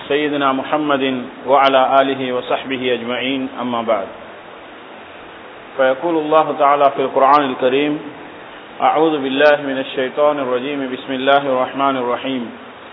سيدنا محمد وعلى آله وصحبه أجمعين أما بعد فيقول الله تعالى في القرآن الكريم أعوذ بالله من الشيطان الرجيم بسم الله الرحمن الرحيم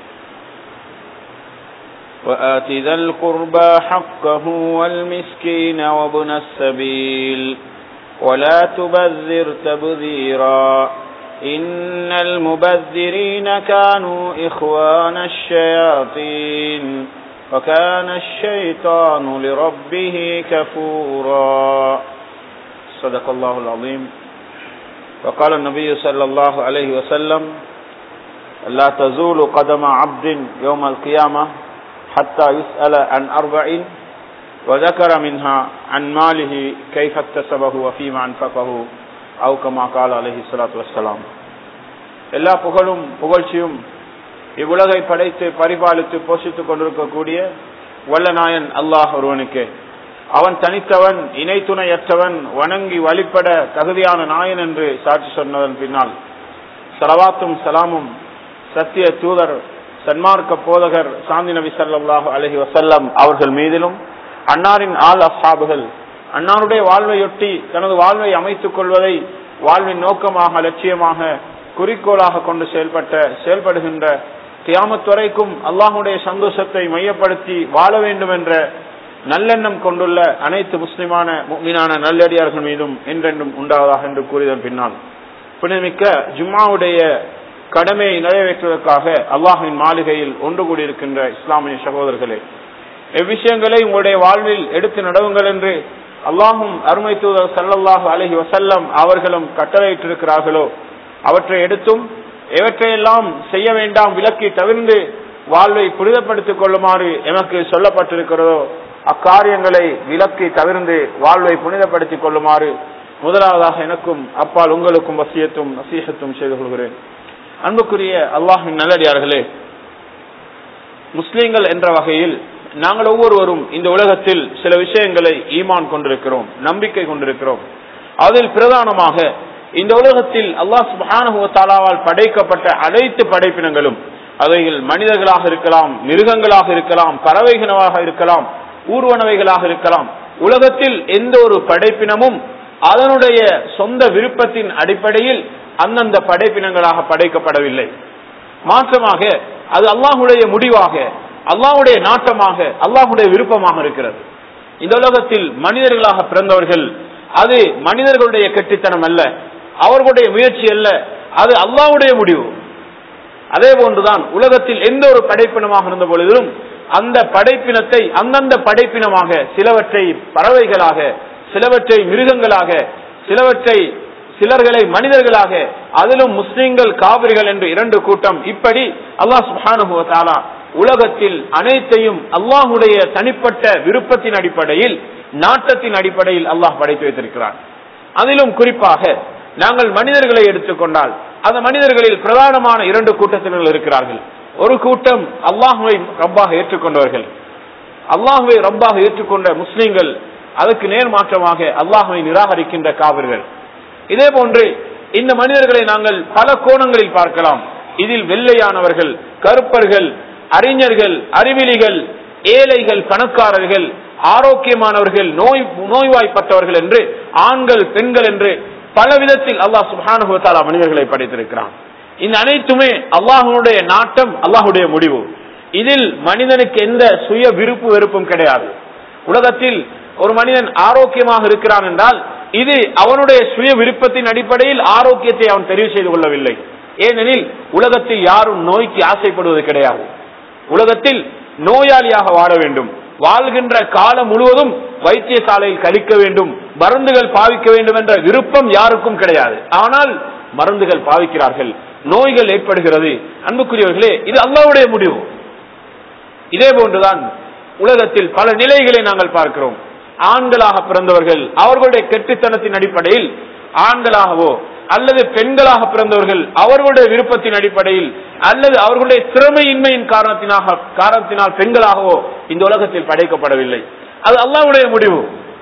وآت ذا القربى حقه والمسكين وابن السبيل ولا تبذر تبذيرا إن المبذرين كانوا إخوان الشياطين وكان الشيطان لربه كفورا صدق الله العظيم وقال النبي صلى الله عليه وسلم لا تزول قدم عبد يوم القيامة حتى يسأل عن أربع وذكر منها عن ماله كيف اكتسبه وفيما أنفقه أو كما قال عليه الصلاة والسلام எல்லா புகழும் புகழ்ச்சியும் இவ்வுலகை படைத்து பரிபாலித்து போஷித்துக் கொண்டிருக்கக்கூடிய வல்லநாயன் அல்லாஹ் ஒருவனுக்கு அவன் தனித்தவன் இணை துணையற்றவன் வணங்கி வழிபட தகுதியான நாயன் என்று சாட்சி சொன்னதன் பின்னால் சலவாத்தும் சலாமும் சத்திய தூதர் சன்மார்க்க போதகர் சாந்தி நபி சல்லாஹு அலஹி வசல்லம் அவர்கள் மீதிலும் அன்னாரின் ஆள் அசாபுகள் அன்னாருடைய வாழ்வையொட்டி தனது வாழ்வை அமைத்துக் கொள்வதை வாழ்வின் நோக்கமாக லட்சியமாக குறிக்கோளாக கொண்டு செயல்பட்ட செயல்படுகின்ற கியாமத் வரைக்கும் அல்லாஹுடைய சந்தோஷத்தை மையப்படுத்தி வாழ வேண்டும் என்ற நல்லெண்ணம் கொண்டுள்ள அனைத்து முஸ்லிமான மீனான நல்லடியார்கள் மீதும் என்றென்றும் உண்டாவதாக என்று கூறியதன் பின்னால் புனிதமிக்க ஜும்மாவுடைய கடமையை நிறைவேற்றுவதற்காக அல்லாஹின் மாளிகையில் ஒன்று கூடியிருக்கின்ற இஸ்லாமிய சகோதரர்களே எவ்விஷயங்களை உங்களுடைய வாழ்வில் எடுத்து நடவுங்கள் என்று அல்லாஹும் அருமை தூதர் சல்லல்லாஹு அலஹி வசல்லம் அவர்களும் கட்டளையிட்டிருக்கிறார்களோ அவற்றை எடுத்தும் எவற்றையெல்லாம் செய்ய வேண்டாம் விலக்கி தவிர்ந்து வாழ்வை புனிதப்படுத்திக் கொள்ளுமாறு எமக்கு சொல்லப்பட்டிருக்கிறதோ அக்காரியங்களை விலக்கி தவிர்ந்து வாழ்வை புனிதப்படுத்திக் கொள்ளுமாறு முதலாவதாக எனக்கும் அப்பால் உங்களுக்கும் வசியத்தும் நசீகத்தும் செய்து கொள்கிறேன் அன்புக்குரிய அல்லாஹின் நல்லடியார்களே முஸ்லீம்கள் என்ற வகையில் நாங்கள் ஒவ்வொருவரும் இந்த உலகத்தில் சில விஷயங்களை ஈமான் கொண்டிருக்கிறோம் நம்பிக்கை கொண்டிருக்கிறோம் அதில் பிரதானமாக இந்த உலகத்தில் அல்லாஹ் சுபானுவத்தாலாவால் படைக்கப்பட்ட அனைத்து படைப்பினங்களும் அவைகள் மனிதர்களாக இருக்கலாம் மிருகங்களாக இருக்கலாம் பறவைகளாக இருக்கலாம் ஊர்வனவைகளாக இருக்கலாம் உலகத்தில் எந்த ஒரு படைப்பினமும் அதனுடைய சொந்த விருப்பத்தின் அடிப்படையில் அந்தந்த படைப்பினங்களாக படைக்கப்படவில்லை மாற்றமாக அது அல்லாஹுடைய முடிவாக அல்லாஹுடைய நாட்டமாக அல்லாஹுடைய விருப்பமாக இருக்கிறது இந்த உலகத்தில் மனிதர்களாக பிறந்தவர்கள் அது மனிதர்களுடைய கெட்டித்தனம் அல்ல அவர்களுடைய முயற்சி அல்ல அது அல்லாஹுடைய முடிவு அதே போன்றுதான் உலகத்தில் எந்த ஒரு படைப்பினமாக இருந்த பொழுதிலும் அந்த படைப்பினத்தை அந்தந்த படைப்பினமாக சிலவற்றை பறவைகளாக சிலவற்றை மிருகங்களாக சிலவற்றை சிலர்களை மனிதர்களாக அதிலும் முஸ்லிம்கள் காவிரிகள் என்று இரண்டு கூட்டம் இப்படி அல்லாஹ் சுஹானுபவத்தாலா உலகத்தில் அனைத்தையும் அல்லாஹுடைய தனிப்பட்ட விருப்பத்தின் அடிப்படையில் நாட்டத்தின் அடிப்படையில் அல்லாஹ் படைத்து வைத்திருக்கிறான் அதிலும் குறிப்பாக நாங்கள் மனிதர்களை எடுத்துக்கொண்டால் அந்த மனிதர்களில் பிரதானமான இரண்டு கூட்டத்தினர்கள் இருக்கிறார்கள் ஒரு கூட்டம் அல்லாஹுவை ரப்பாக ஏற்றுக்கொண்டவர்கள் அல்லாஹுவை ரப்பாக ஏற்றுக்கொண்ட முஸ்லிம்கள் அதுக்கு நேர் மாற்றமாக அல்லாஹுவை நிராகரிக்கின்ற காவிர்கள் இதே போன்று இந்த மனிதர்களை நாங்கள் பல கோணங்களில் பார்க்கலாம் இதில் வெள்ளையானவர்கள் கருப்பர்கள் அறிஞர்கள் அறிவிலிகள் ஏழைகள் பணக்காரர்கள் ஆரோக்கியமானவர்கள் நோய் நோய்வாய்ப்பட்டவர்கள் என்று ஆண்கள் பெண்கள் என்று பல விதத்தில் அல்லாஹ் சுபானுபவத்தாலா மனிதர்களை படைத்திருக்கிறான் இந்த அனைத்துமே அல்லாஹனுடைய நாட்டம் அல்லாஹுடைய முடிவு இதில் மனிதனுக்கு எந்த சுய விருப்பு வெறுப்பும் கிடையாது உலகத்தில் ஒரு மனிதன் ஆரோக்கியமாக இருக்கிறான் என்றால் இது அவனுடைய சுய விருப்பத்தின் அடிப்படையில் ஆரோக்கியத்தை அவன் தெரிவு செய்து கொள்ளவில்லை ஏனெனில் உலகத்தில் யாரும் நோய்க்கு ஆசைப்படுவது கிடையாது உலகத்தில் நோயாளியாக வாழ வேண்டும் வாழ்கின்ற காலம் முழுவதும் வைத்தியசாலையில் கழிக்க வேண்டும் மருந்துகள் பாவிக்க வேண்டும் என்ற விருப்பம் யாருக்கும் கிடையாது ஆனால் மருந்துகள் பாவிக்கிறார்கள் நோய்கள் ஏற்படுகிறது அன்புக்குரியவர்களே இது அல்லாவுடைய முடிவு இதே போன்றுதான் உலகத்தில் பல நிலைகளை நாங்கள் பார்க்கிறோம் ஆண்களாக பிறந்தவர்கள் அவர்களுடைய கெட்டுத்தனத்தின் அடிப்படையில் ஆண்களாகவோ அல்லது பெண்களாக பிறந்தவர்கள் அவர்களுடைய விருப்பத்தின் அடிப்படையில் அல்லது அவர்களுடைய திறமையின்மையின் காரணத்தினாக காரணத்தினால் பெண்களாகவோ இந்த உலகத்தில் படைக்கப்படவில்லை அது அல்லாவுடைய முடிவு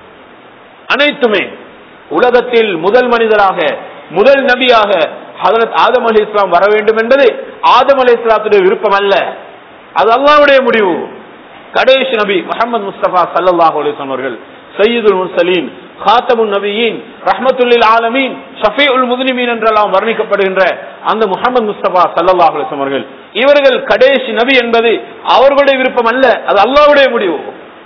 அனைத்துமே உலகத்தில் முதல் மனிதராக முதல் நபியாக ஹதரத் ஆதம் அலி இஸ்லாம் வர வேண்டும் என்பது ஆதம் அலி இஸ்லாத்துடைய விருப்பம் அல்ல அது அல்லாவுடைய முடிவு கடைசி நபி முகமது முஸ்தபா சல்லல்லாஹு அலைஹி அவர்கள் சையீதுல் முர்சலீன் காத்தமுன் நபியின் ரஹ்மத்துல்லில் ஆலமீன் ஷஃபீஉல் முஸ்லிமீன் என்றெல்லாம் வர்ணிக்கப்படுகின்ற அந்த முகமது முஸ்தபா சல்லல்லாஹு அலைஹி அவர்கள் இவர்கள் கடைசி நபி என்பது அவர்களுடைய விருப்பம் அல்ல அது அல்லாஹ்வுடைய முடிவு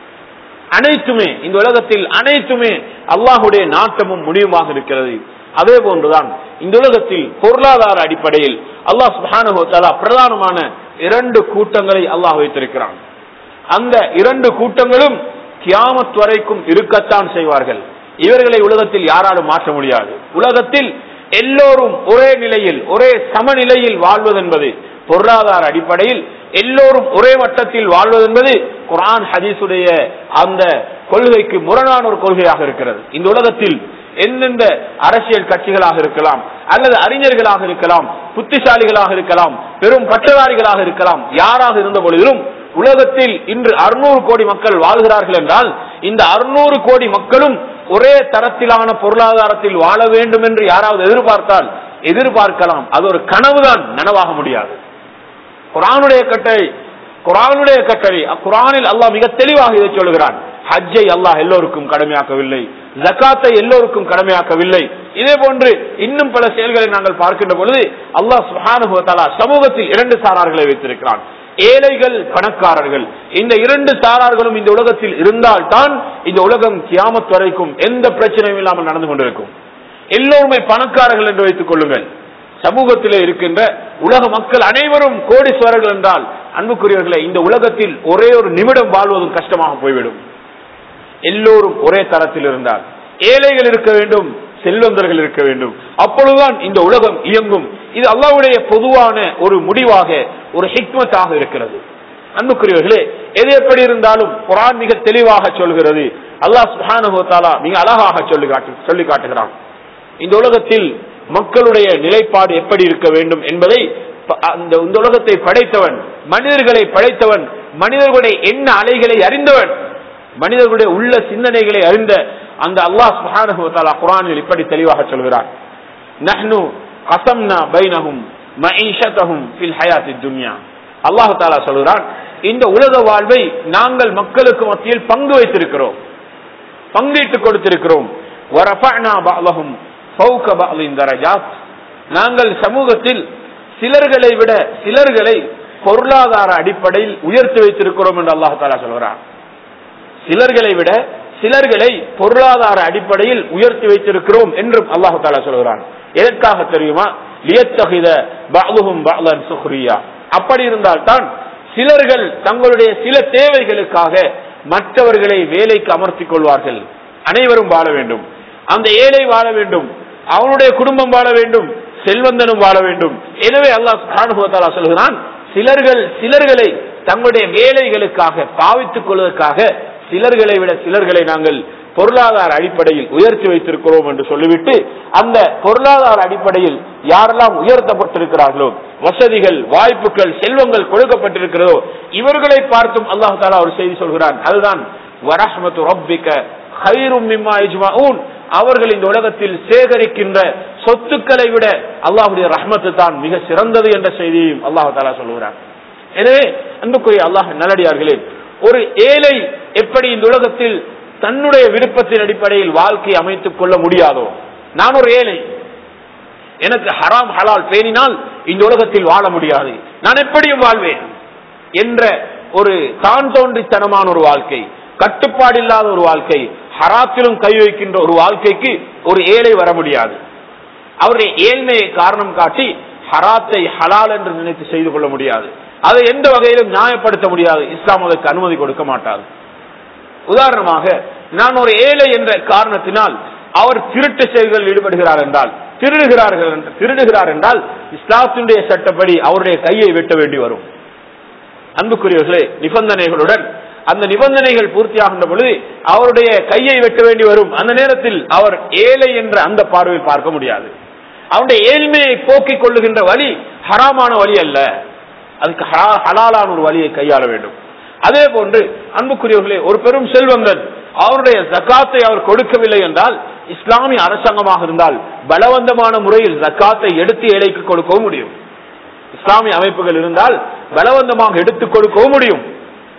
அனைத்துமே இந்த உலகத்தில் அனைத்துமே அல்லாஹுடைய நாட்டமும் முடிவுமாக இருக்கிறது அதே போன்றுதான் இந்த உலகத்தில் பொருளாதார அடிப்படையில் அல்லாஹ் சுப்ஹானஹு தஆலா பிரதானமான இரண்டு கூட்டங்களை அல்லாஹ் வைத்திருக்கிறான் அந்த இரண்டு கூட்டங்களும் கியாமத் வரைக்கும் இருக்கத்தான் செய்வார்கள் இவர்களை உலகத்தில் யாராலும் மாற்ற முடியாது உலகத்தில் எல்லோரும் ஒரே நிலையில் ஒரே சமநிலையில் வாழ்வதென்பது பொருளாதார அடிப்படையில் எல்லோரும் ஒரே மட்டத்தில் வாழ்வதென்பது குரான் ஹதீஸுடைய அந்த கொள்கைக்கு முரணான ஒரு கொள்கையாக இருக்கிறது இந்த உலகத்தில் எந்தெந்த அரசியல் கட்சிகளாக இருக்கலாம் அல்லது அறிஞர்களாக இருக்கலாம் புத்திசாலிகளாக இருக்கலாம் பெரும் பட்டதாரிகளாக இருக்கலாம் யாராக இருந்த பொழுதிலும் உலகத்தில் இன்று அறுநூறு கோடி மக்கள் வாழ்கிறார்கள் என்றால் இந்த அறுநூறு கோடி மக்களும் ஒரே தரத்திலான பொருளாதாரத்தில் வாழ வேண்டும் என்று யாராவது எதிர்பார்த்தால் எதிர்பார்க்கலாம் அது ஒரு கனவுதான் நனவாக முடியாது குரானுடைய கட்டளை குரானுடைய கட்டளை குரானில் அல்லாஹ் மிக தெளிவாக இதை சொல்கிறான் ஹஜ்ஜை அல்லாஹ் எல்லோருக்கும் கடமையாக்கவில்லை ஜக்காத்தை எல்லோருக்கும் கடமையாக்கவில்லை இதே போன்று இன்னும் பல செயல்களை நாங்கள் பார்க்கின்ற பொழுது அல்லாஹ் சுஹானுபவத்தாலா சமூகத்தில் இரண்டு சாரார்களை வைத்திருக்கிறான் ஏழைகள் பணக்காரர்கள் இந்த இரண்டு சாரார்களும் இந்த உலகத்தில் இருந்தால் தான் இந்த உலகம் கியாமத் வரைக்கும் எந்த பிரச்சனையும் இல்லாமல் நடந்து கொண்டிருக்கும் எல்லோருமே பணக்காரர்கள் என்று வைத்துக் கொள்ளுங்கள் சமூகத்திலே இருக்கின்ற உலக மக்கள் அனைவரும் கோடீஸ்வரர்கள் என்றால் அன்புக்குரியவர்களே இந்த உலகத்தில் ஒரே ஒரு நிமிடம் வாழ்வதும் கஷ்டமாக போய்விடும் எல்லோரும் ஒரே தரத்தில் இருந்தால் ஏழைகள் இருக்க வேண்டும் செல்வந்தர்கள் இருக்க வேண்டும் அப்பொழுதுதான் இந்த உலகம் இயங்கும் இது அல்லாவுடைய பொதுவான ஒரு முடிவாக ஒரு ஹிக்மத்தாக இருக்கிறது அன்புக்குரியவர்களே எது எப்படி இருந்தாலும் குரான் மிக தெளிவாக சொல்கிறது அல்லாஹ் சுஹானுத்தாலா மிக அழகாக சொல்லி காட்டு சொல்லி காட்டுகிறான் இந்த உலகத்தில் மக்களுடைய நிலைப்பாடு எப்படி இருக்க வேண்டும் என்பதை அந்த இந்த உலகத்தை படைத்தவன் மனிதர்களை படைத்தவன் மனிதர்களுடைய எண்ண அலைகளை அறிந்தவன் மனிதர்களுடைய உள்ள சிந்தனைகளை அறிந்த அந்த அல்லாஹ் சுஹானஹு தஆலா குர்ஆனில் இப்படி தெளிவாக சொல்கிறார் நஹ்னு கஸம்னா பைனஹும் மஈஷதஹும் ஃபில் ஹயாத்தித் துன்யா அல்லாஹ் தஆலா சொல்கிறான் இந்த உலக வாழ்வை நாங்கள் மக்களுக்கு மத்தியில் பங்கு வைத்திருக்கிறோம் பங்கிட்டு கொடுத்திருக்கிறோம் வரஃபஅனா பஅலஹும் ஃபௌக பஅலின் தரஜாத் நாங்கள் சமூகத்தில் சிலர்களை விட சிலர்களை பொருளாதார அடிப்படையில் உயர்த்தி வைத்திருக்கிறோம் என்று அல்லாஹ் தாலா சொல்கிறார் சிலர்களை விட சிலர்களை பொருளாதார அடிப்படையில் உயர்த்தி வைத்திருக்கிறோம் என்றும் அல்லாஹு தாலா சொல்கிறான் எதற்காக தெரியுமா லியத்தகித பஅலுஹும் பஅலன் சுஹ்ரியா அப்படி இருந்தால்தான் சிலர்கள் தங்களுடைய சில தேவைகளுக்காக மற்றவர்களை வேலைக்கு அமர்த்திக் கொள்வார்கள் அனைவரும் வாழ வேண்டும் அந்த ஏழை வாழ வேண்டும் அவனுடைய குடும்பம் வாழ வேண்டும் செல்வந்தனும் வாழ வேண்டும் எனவே அல்லாஹ் சுப்ஹானஹு சொல்கிறான் சிலர்கள் சிலர்களை தங்களுடைய வேலைகளுக்காக பாவித்துக் கொள்வதற்காக சிலர்களை விட சிலர்களை நாங்கள் பொருளாதார அடிப்படையில் உயர்த்தி வைத்திருக்கிறோம் என்று சொல்லிவிட்டு அந்த பொருளாதார அடிப்படையில் யாரெல்லாம் உயர்த்தப்பட்டிருக்கிறார்களோ வசதிகள் வாய்ப்புகள் செல்வங்கள் கொடுக்கப்பட்டிருக்கிறதோ இவர்களை பார்த்தும் அல்லாஹ் தாலா ஒரு செய்தி சொல்கிறான் அதுதான் வரஹ்மத்து ரப்பிக்க ஹைரும் மிம்மா இஜ்மாஊன் அவர்கள் இந்த உலகத்தில் சேகரிக்கின்ற சொத்துக்களை விட அல்லாஹுடைய ரஹ்மத்து தான் மிக சிறந்தது என்ற செய்தியையும் அல்லாஹு தாலா சொல்லுகிறார் எனவே அன்புக்குரிய அல்லாஹ் நல்லடியார்களே ஒரு ஏழை எப்படி இந்த உலகத்தில் தன்னுடைய விருப்பத்தின் அடிப்படையில் வாழ்க்கை அமைத்துக் கொள்ள முடியாதோ நான் ஒரு ஏழை எனக்கு ஹராம் ஹலால் பேணினால் இந்த உலகத்தில் வாழ முடியாது நான் எப்படியும் வாழ்வேன் என்ற ஒரு தான் தோன்றித்தனமான ஒரு வாழ்க்கை கட்டுப்பாடு இல்லாத ஒரு வாழ்க்கை ஹராத்திலும் கை வைக்கின்ற ஒரு வாழ்க்கைக்கு ஒரு ஏழை வர முடியாது அவருடைய ஏழ்மையை காரணம் காட்டி ஹராத்தை ஹலால் என்று நினைத்து செய்து கொள்ள முடியாது அதை எந்த வகையிலும் நியாயப்படுத்த முடியாது இஸ்லாம் அதற்கு அனுமதி கொடுக்க மாட்டாது உதாரணமாக நான் ஒரு ஏழை என்ற காரணத்தினால் அவர் திருட்டு செயல்களில் ஈடுபடுகிறார் என்றால் திருடுகிறார்கள் திருடுகிறார் என்றால் இஸ்லாத்தினுடைய சட்டப்படி அவருடைய கையை வெட்ட வேண்டி வரும் அன்புக்குரியவர்களே நிபந்தனைகளுடன் அந்த நிபந்தனைகள் பூர்த்தியாகின்ற பொழுது அவருடைய கையை வெட்ட வேண்டி வரும் அந்த நேரத்தில் அவர் ஏழை என்ற அந்த பார்வையில் பார்க்க முடியாது அவருடைய ஏழ்மையை போக்கிக் கொள்ளுகின்ற வழி ஹராமான வழி அல்ல அதுக்கு ஹலாலான ஒரு வழியை கையாள வேண்டும் அதே போன்று அன்புக்குரியவர்களே ஒரு பெரும் செல்வந்தன் அவருடைய ஜக்காத்தை அவர் கொடுக்கவில்லை என்றால் இஸ்லாமிய அரசாங்கமாக இருந்தால் பலவந்தமான முறையில் ஜக்காத்தை எடுத்து ஏழைக்கு கொடுக்கவும் முடியும் இஸ்லாமிய அமைப்புகள் இருந்தால் பலவந்தமாக எடுத்துக் கொடுக்கவும் முடியும்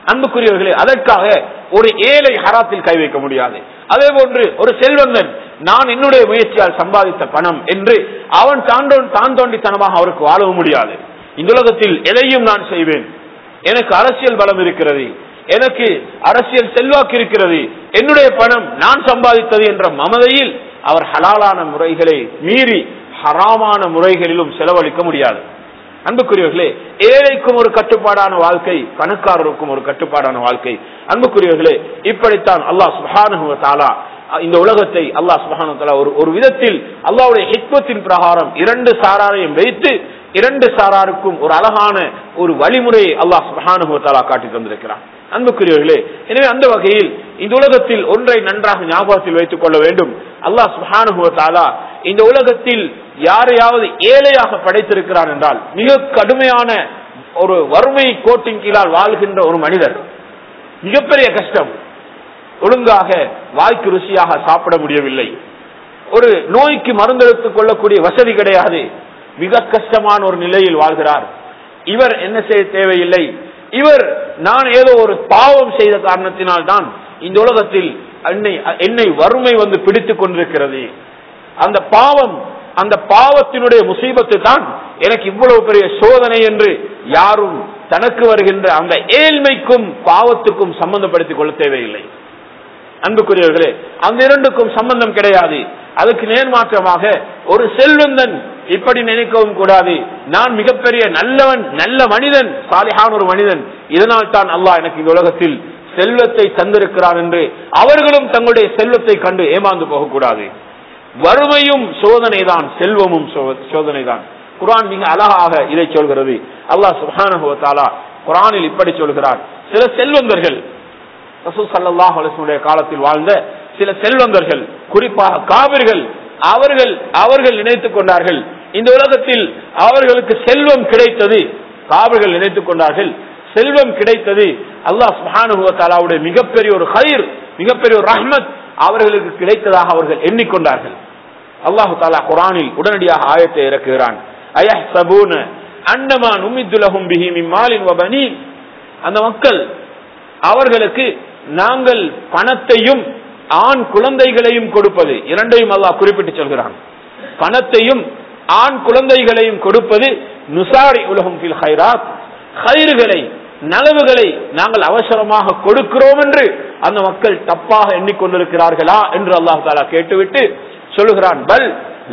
அன்புக்குரியவர்களே அதற்காக ஒரு ஏழை ஹராத்தில் கை வைக்க முடியாது அதே போன்று ஒரு செல்வந்தன் நான் என்னுடைய முயற்சியால் சம்பாதித்த பணம் என்று அவன் தாண்டோ தான் தோண்டித்தனமாக அவருக்கு வாழவும் முடியாது இந்த உலகத்தில் எதையும் நான் செய்வேன் எனக்கு அரசியல் பலம் இருக்கிறது எனக்கு அரசியல் செல்வாக்கு இருக்கிறது என்னுடைய பணம் நான் சம்பாதித்தது என்ற மமதையில் அவர் ஹலாலான முறைகளை மீறி ஹராமான முறைகளிலும் செலவழிக்க முடியாது அன்புக்குரியவர்களே ஏழைக்கும் ஒரு கட்டுப்பாடான வாழ்க்கை பணக்காரருக்கும் ஒரு கட்டுப்பாடான வாழ்க்கை அன்புக்குரியவர்களே இப்படித்தான் அல்லாஹ் சுஹானு தாலா இந்த உலகத்தை அல்லாஹ் சுஹானு தாலா ஒரு ஒரு விதத்தில் அல்லாவுடைய ஹிக்மத்தின் பிரகாரம் இரண்டு சாராரையும் வைத்து இரண்டு சாராருக்கும் ஒரு அழகான ஒரு வழிமுறையை அல்லாஹ் சுஹானு தாலா காட்டி தந்திருக்கிறான் அன்புக்குரியவர்களே எனவே அந்த வகையில் இந்த உலகத்தில் ஒன்றை நன்றாக ஞாபகத்தில் வைத்துக் கொள்ள வேண்டும் அல்லாஹ் சுஹானு தாலா இந்த உலகத்தில் யாரையாவது ஏழையாக படைத்திருக்கிறான் என்றால் மிக கடுமையான ஒரு வறுமை கோட்டின் கீழால் வாழ்கின்ற ஒரு மனிதர் மிகப்பெரிய கஷ்டம் ஒழுங்காக வாய்க்கு ருசியாக சாப்பிட முடியவில்லை ஒரு நோய்க்கு மருந்தெடுத்துக் கொள்ளக்கூடிய வசதி கிடையாது மிக கஷ்டமான ஒரு நிலையில் வாழ்கிறார் இவர் என்ன செய்ய தேவையில்லை இவர் நான் ஏதோ ஒரு பாவம் செய்த காரணத்தினால் தான் இந்த உலகத்தில் என்னை என்னை வறுமை வந்து பிடித்துக் கொண்டிருக்கிறது அந்த பாவம் அந்த பாவத்தினுடைய முசீபத்து தான் எனக்கு இவ்வளவு பெரிய சோதனை என்று யாரும் தனக்கு வருகின்ற அந்த ஏழ்மைக்கும் பாவத்துக்கும் சம்பந்தப்படுத்திக் கொள்ள தேவையில்லை அன்புக்குரியவர்களே அந்த இரண்டுக்கும் சம்பந்தம் கிடையாது அதுக்கு நேர்மாற்றமாக ஒரு செல்வந்தன் இப்படி நினைக்கவும் கூடாது நான் மிகப்பெரிய நல்லவன் நல்ல மனிதன் சாலிஹான் ஒரு மனிதன் இதனால் தான் அல்லாஹ் எனக்கு இந்த உலகத்தில் செல்வத்தை தந்திருக்கிறார் என்று அவர்களும் தங்களுடைய செல்வத்தை கண்டு ஏமாந்து போகக்கூடாது வறுமையும் சோதனை தான் செல்வமும் சோதனை தான் குரான் மிக அழகாக இதை சொல்கிறது அல்லாஹ் சுஹானுவத்தாலா குரானில் இப்படி சொல்கிறார் சில செல்வந்தர்கள் ரசூல் சல்லாஹ் அலிஸ்னுடைய காலத்தில் வாழ்ந்த சில செல்வந்தர்கள் குறிப்பாக காவிர்கள் அவர்கள் அவர்கள் நினைத்துக் கொண்டார்கள் இந்த உலகத்தில் அவர்களுக்கு செல்வம் கிடைத்தது காவிர்கள் நினைத்துக் கொண்டார்கள் செல்வம் கிடைத்தது அல்லாஹ் சுஹானுவத்தாலாவுடைய மிகப்பெரிய ஒரு ஹயிர் மிகப்பெரிய ஒரு ரஹ்மத் அவர்களுக்கு கிடைத்ததாக அவர்கள் எண்ணிக்கொண்டார்கள் அல்லாஹு தாலா குரானில் உடனடியாக ஆயத்தை இறக்குகிறான் அயஹ்சபூன அன்னமா நுமித்துலகும் பிஹி மிம்மாலின் வபனீன் அந்த மக்கள் அவர்களுக்கு நாங்கள் பணத்தையும் ஆண் குழந்தைகளையும் கொடுப்பது இரண்டையும் அல்லாஹ் குறிப்பிட்டு சொல்கிறான் பணத்தையும் ஆண் குழந்தைகளையும் கொடுப்பது நுசாரி உலகம் பில் ஹைராத் ஹைறுகளை நலவுகளை நாங்கள் அவசரமாக கொடுக்கிறோம் என்று அந்த மக்கள் தப்பாக எண்ணிக்கொண்டிருக்கிறார்களா என்று அல்லாஹ் தாலா கேட்டுவிட்டு சொல்லுகிறான் பல்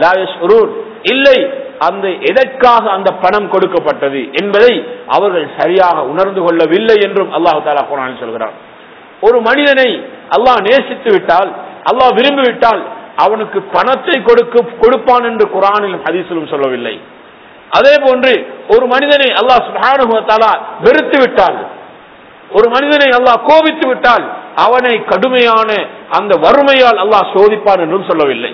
இல்லை அந்த எதற்காக அந்த பணம் கொடுக்கப்பட்டது என்பதை அவர்கள் சரியாக உணர்ந்து கொள்ளவில்லை என்றும் அல்லாஹு தாலா குரான் சொல்கிறான் ஒரு மனிதனை அல்லாஹ் நேசித்து விட்டால் அல்லாஹ் விரும்பிவிட்டால் அவனுக்கு பணத்தை கொடுக்க கொடுப்பான் என்று குரானிலும் ஹதீசிலும் சொல்லவில்லை அதே போன்று ஒரு மனிதனை அல்லாஹ் சுபானுகத்தாலா வெறுத்து விட்டால் ஒரு மனிதனை அல்லாஹ் கோபித்து விட்டால் அவனை கடுமையான அந்த வறுமையால் அல்லாஹ் சோதிப்பான் என்றும் சொல்லவில்லை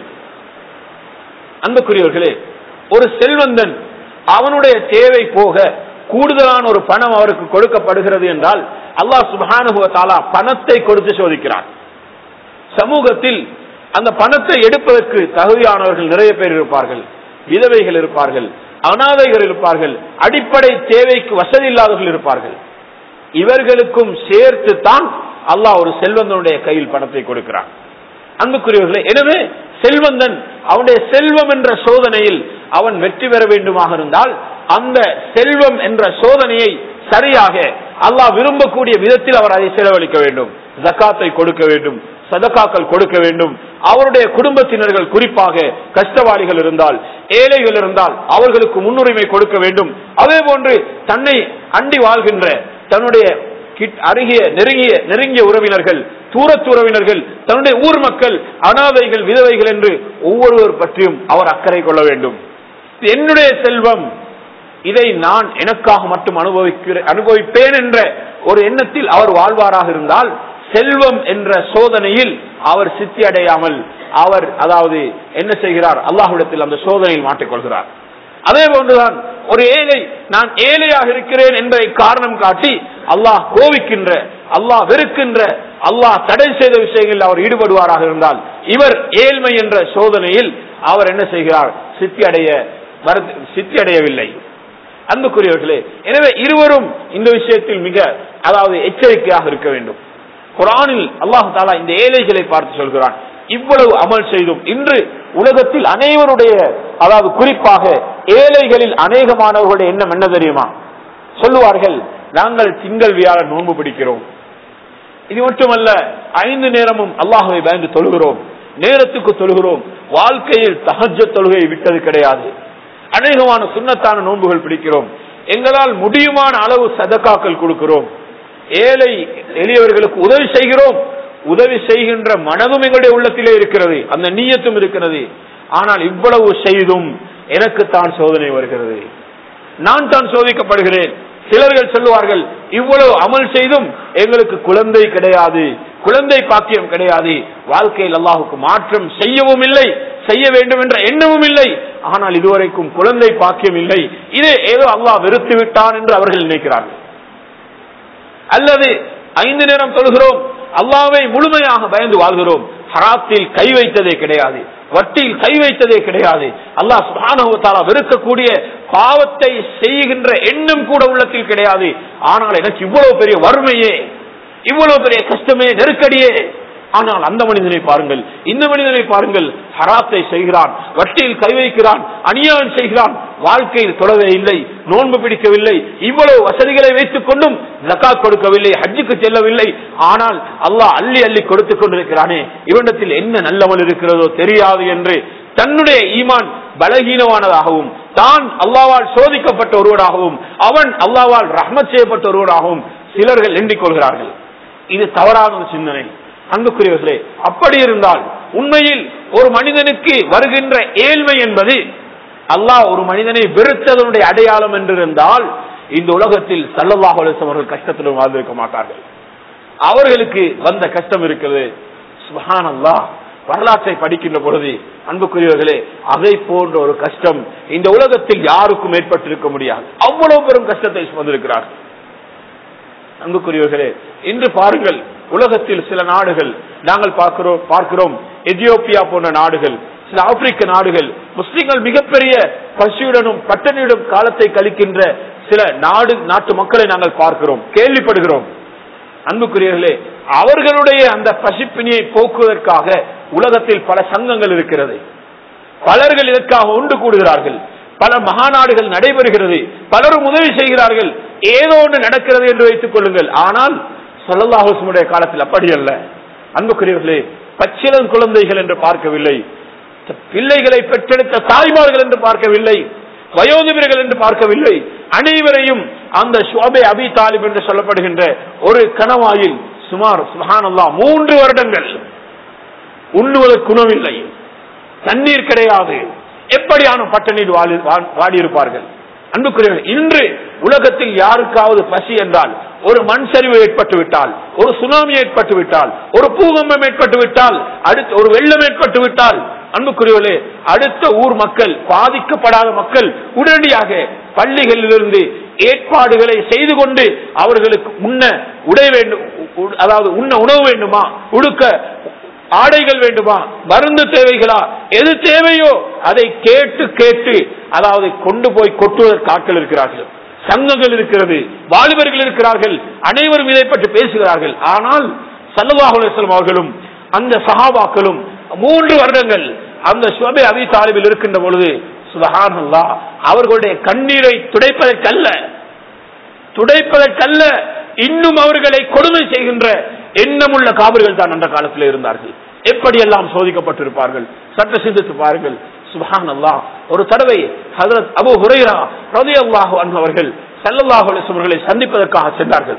அன்புக்குரியவர்களே ஒரு செல்வந்தன் அவனுடைய தேவை போக கூடுதலான ஒரு பணம் அவருக்கு கொடுக்கப்படுகிறது என்றால் அல்லாஹ் சுபானுகுவ தாலா பணத்தை கொடுத்து சோதிக்கிறான் சமூகத்தில் அந்த பணத்தை எடுப்பதற்கு தகுதியானவர்கள் நிறைய பேர் இருப்பார்கள் விதவைகள் இருப்பார்கள் அனாதைகள் இருப்பார்கள் அடிப்படை தேவைக்கு வசதி இல்லாதவர்கள் இருப்பார்கள் இவர்களுக்கும் சேர்த்து தான் அல்லாஹ் ஒரு செல்வந்தனுடைய கையில் பணத்தை கொடுக்கிறான் அன்புக்குரியவர்களே எனவே செல்வந்தன் அவனுடைய செல்வம் என்ற சோதனையில் அவன் வெற்றி பெற வேண்டுமாக இருந்தால் அந்த செல்வம் என்ற சோதனையை சரியாக அல்லாஹ் விரும்பக்கூடிய விதத்தில் அவர் அதை செலவழிக்க வேண்டும் ஜக்காத்தை கொடுக்க வேண்டும் சதக்காக்கள் கொடுக்க வேண்டும் அவருடைய குடும்பத்தினர்கள் குறிப்பாக கஷ்டவாளிகள் இருந்தால் ஏழைகள் இருந்தால் அவர்களுக்கு முன்னுரிமை கொடுக்க வேண்டும் அதே போன்று தன்னை அண்டி வாழ்கின்ற தன்னுடைய அருகிய நெருங்கிய நெருங்கிய உறவினர்கள் தூரத்து உறவினர்கள் தன்னுடைய ஊர் மக்கள் அனாதைகள் விதவைகள் என்று ஒவ்வொருவர் பற்றியும் அவர் அக்கறை கொள்ள வேண்டும் என்னுடைய செல்வம் இதை நான் எனக்காக மட்டும் அனுபவிக்கிற அனுபவிப்பேன் என்ற ஒரு எண்ணத்தில் அவர் வாழ்வாராக இருந்தால் செல்வம் என்ற சோதனையில் அவர் சித்தி அடையாமல் அவர் அதாவது என்ன செய்கிறார் அல்லாஹ்விடத்தில் அந்த சோதனையில் மாட்டிக்கொள்கிறார் அதே போன்றுதான் ஒரு ஏழை நான் ஏழையாக இருக்கிறேன் என்பதை காரணம் காட்டி அல்லாஹ் கோவிக்கின்ற அல்லாஹ் வெறுக்கின்ற அல்லாஹ் தடை செய்த விஷயங்களில் அவர் ஈடுபடுவாராக இருந்தால் இவர் ஏழ்மை என்ற சோதனையில் அவர் என்ன செய்கிறார் சித்தி அடைய சித்தி அடையவில்லை அன்புக்குரியவர்களே எனவே இருவரும் இந்த விஷயத்தில் மிக அதாவது எச்சரிக்கையாக இருக்க வேண்டும் குரானில் அல்லாஹு தாலா இந்த ஏழைகளை பார்த்து சொல்கிறான் இவ்வளவு அமல் செய்தும் இன்று உலகத்தில் அனைவருடைய அதாவது குறிப்பாக ஏழைகளில் அநேகமானவர்களுடைய எண்ணம் என்ன தெரியுமா சொல்லுவார்கள் நாங்கள் திங்கள் வியாழன் நோன்பு பிடிக்கிறோம் இது மட்டுமல்ல ஐந்து நேரமும் அல்லாஹுவை பயந்து தொழுகிறோம் நேரத்துக்கு தொழுகிறோம் வாழ்க்கையில் தகஜ தொழுகை விட்டது கிடையாது அநேகமான சுண்ணத்தான நோன்புகள் பிடிக்கிறோம் எங்களால் முடியுமான அளவு சதக்காக்கள் கொடுக்கிறோம் ஏழை எளியவர்களுக்கு உதவி செய்கிறோம் உதவி செய்கின்ற மனதும் எங்களுடைய உள்ளத்திலே இருக்கிறது அந்த நீயத்தும் இருக்கிறது ஆனால் இவ்வளவு செய்தும் எனக்கு தான் சோதனை வருகிறது நான் தான் சோதிக்கப்படுகிறேன் சிலர்கள் சொல்லுவார்கள் இவ்வளவு அமல் செய்தும் எங்களுக்கு குழந்தை கிடையாது குழந்தை பாக்கியம் கிடையாது வாழ்க்கையில் அல்லாஹுக்கு மாற்றம் செய்யவும் இல்லை செய்ய வேண்டும் என்ற எண்ணமும் இல்லை ஆனால் இதுவரைக்கும் குழந்தை பாக்கியம் இல்லை இது ஏதோ அல்லாஹ் வெறுத்து விட்டான் என்று அவர்கள் நினைக்கிறார்கள் அல்லது ஐந்து நேரம் தொழுகிறோம் அல்லாவை முழுமையாக பயந்து வாழ்கிறோம் ஹராத்தில் கை வைத்ததே கிடையாது வட்டியில் கை வைத்ததே கிடையாது அல்லாஹ் சுபானுவத்தாலா வெறுக்கக்கூடிய பாவத்தை செய்கின்ற எண்ணம் கூட உள்ளத்தில் கிடையாது ஆனால் எனக்கு இவ்வளவு பெரிய வறுமையே இவ்வளவு பெரிய கஷ்டமே நெருக்கடியே ஆனால் அந்த மனிதனை பாருங்கள் இந்த மனிதனை பாருங்கள் ஹராத்தை செய்கிறான் வட்டியில் கை வைக்கிறான் அநியாயம் செய்கிறான் வாழ்க்கையில் தொடவே இல்லை நோன்பு பிடிக்கவில்லை இவ்வளவு வசதிகளை வைத்துக் கொண்டும் ஜக்காத் கொடுக்கவில்லை ஹஜ்ஜுக்கு செல்லவில்லை ஆனால் அல்லாஹ் அள்ளி அள்ளி கொடுத்துக் கொண்டிருக்கிறானே இவனிடத்தில் என்ன நல்லவன் இருக்கிறதோ தெரியாது என்று தன்னுடைய ஈமான் பலகீனமானதாகவும் தான் அல்லாவால் சோதிக்கப்பட்ட ஒருவராகவும் அவன் அல்லாவால் ரஹ்மத் செய்யப்பட்ட ஒருவராகவும் சிலர்கள் எண்ணிக்கொள்கிறார்கள் இது தவறான ஒரு சிந்தனை அன்புக்குரியவர்களே அப்படி இருந்தால் உண்மையில் ஒரு மனிதனுக்கு வருகின்ற ஏழ்மை என்பது அல்லாஹ் ஒரு மனிதனை வெறுத்ததனுடைய அடையாளம் என்றிருந்தால் இந்த உலகத்தில் சல்லல்லாஹ் அவர்கள் கஷ்டத்திலும் வாழ்ந்திருக்க மாட்டார்கள் அவர்களுக்கு வந்த கஷ்டம் இருக்கிறது சுஹான் அல்லாஹ் வரலாற்றை படிக்கின்ற பொழுது அன்புக்குரியவர்களே அதை போன்ற ஒரு கஷ்டம் இந்த உலகத்தில் யாருக்கும் ஏற்பட்டிருக்க முடியாது அவ்வளவு பெரும் கஷ்டத்தை சுமந்திருக்கிறார்கள் அன்புக்குரியவர்களே இன்று பாருங்கள் உலகத்தில் சில நாடுகள் நாங்கள் பார்க்கிறோம் பார்க்கிறோம் எதியோப்பியா போன்ற நாடுகள் சில ஆப்பிரிக்க நாடுகள் முஸ்லிம்கள் மிகப்பெரிய பசியுடனும் பட்டணியுடன் காலத்தை கழிக்கின்ற சில நாடு நாட்டு மக்களை நாங்கள் பார்க்கிறோம் கேள்விப்படுகிறோம் அன்புக்குரியவர்களே அவர்களுடைய அந்த பசிப்பினியை போக்குவதற்காக உலகத்தில் பல சங்கங்கள் இருக்கிறது பலர்கள் இதற்காக ஒன்று கூடுகிறார்கள் பல மகாநாடுகள் நடைபெறுகிறது பலரும் உதவி செய்கிறார்கள் ஏதோ ஒன்று நடக்கிறது என்று வைத்துக் கொள்ளுங்கள் ஆனால் சொல்லல்லாஹுடைய காலத்தில் அப்படி அல்ல அன்புக்குரியவர்களே பச்சிலன் குழந்தைகள் என்று பார்க்கவில்லை பிள்ளைகளை பெற்றெடுத்த தாய்மார்கள் என்று பார்க்கவில்லை வயோதிபர்கள் என்று பார்க்கவில்லை அனைவரையும் அந்த ஷோபே அபி தாலிப் என்று சொல்லப்படுகின்ற ஒரு கணவாயில் சுமார் சுஹானல்லா மூன்று வருடங்கள் உண்ணுவதற்கு உணவில்லை தண்ணீர் கிடையாது எப்படியான பட்டணியில் வாடியிருப்பார்கள் அன்புக்குரியவர்கள் இன்று உலகத்தில் யாருக்காவது பசி என்றால் ஒரு மண் சரிவு ஏற்பட்டு விட்டால் ஒரு சுனாமி ஏற்பட்டு விட்டால் ஒரு பூகம்பம் ஏற்பட்டு விட்டால் அடுத்து ஒரு வெள்ளம் ஏற்பட்டு விட்டால் அன்புக்குரியவர்களே அடுத்த ஊர் மக்கள் பாதிக்கப்படாத மக்கள் உடனடியாக பள்ளிகளிலிருந்து ஏற்பாடுகளை செய்து கொண்டு அவர்களுக்கு உண்ண உடை வேண்டும் அதாவது உண்ண உணவு வேண்டுமா உடுக்க ஆடைகள் வேண்டுமா மருந்து தேவைகளா எது தேவையோ அதை கேட்டு கேட்டு அதாவது கொண்டு போய் கொட்டுவதற்கு ஆட்கள் இருக்கிறார்கள் சங்கங்கள் இருக்கிறது வாலிபர்கள் இருக்கிறார்கள் அனைவரும் இதை பற்றி பேசுகிறார்கள் ஆனால் சல்லுவாஹுலம் அவர்களும் அந்த சஹாபாக்களும் மூன்று வருடங்கள் அந்த சுபை அபி தாலிபில் இருக்கின்ற பொழுது சுபஹானல்லா அவர்களுடைய கண்ணீரை துடைப்பதற்கல்ல துடைப்பதற்கல்ல இன்னும் அவர்களை கொடுமை செய்கின்ற எண்ணமுள்ள காவல்கள் தான் அந்த காலத்தில் இருந்தார்கள் எப்படியெல்லாம் சோதிக்கப்பட்டிருப்பார்கள் சற்று சிந்தித்து பாருங்கள் சுபஹான் அல்லாஹ் ஒரு தடவை ஹதரத் அபு ஹுரைரா ரதி அல்லாஹு அவர்கள் சல்லல்லாஹு அவர்களை சந்திப்பதற்காக சென்றார்கள்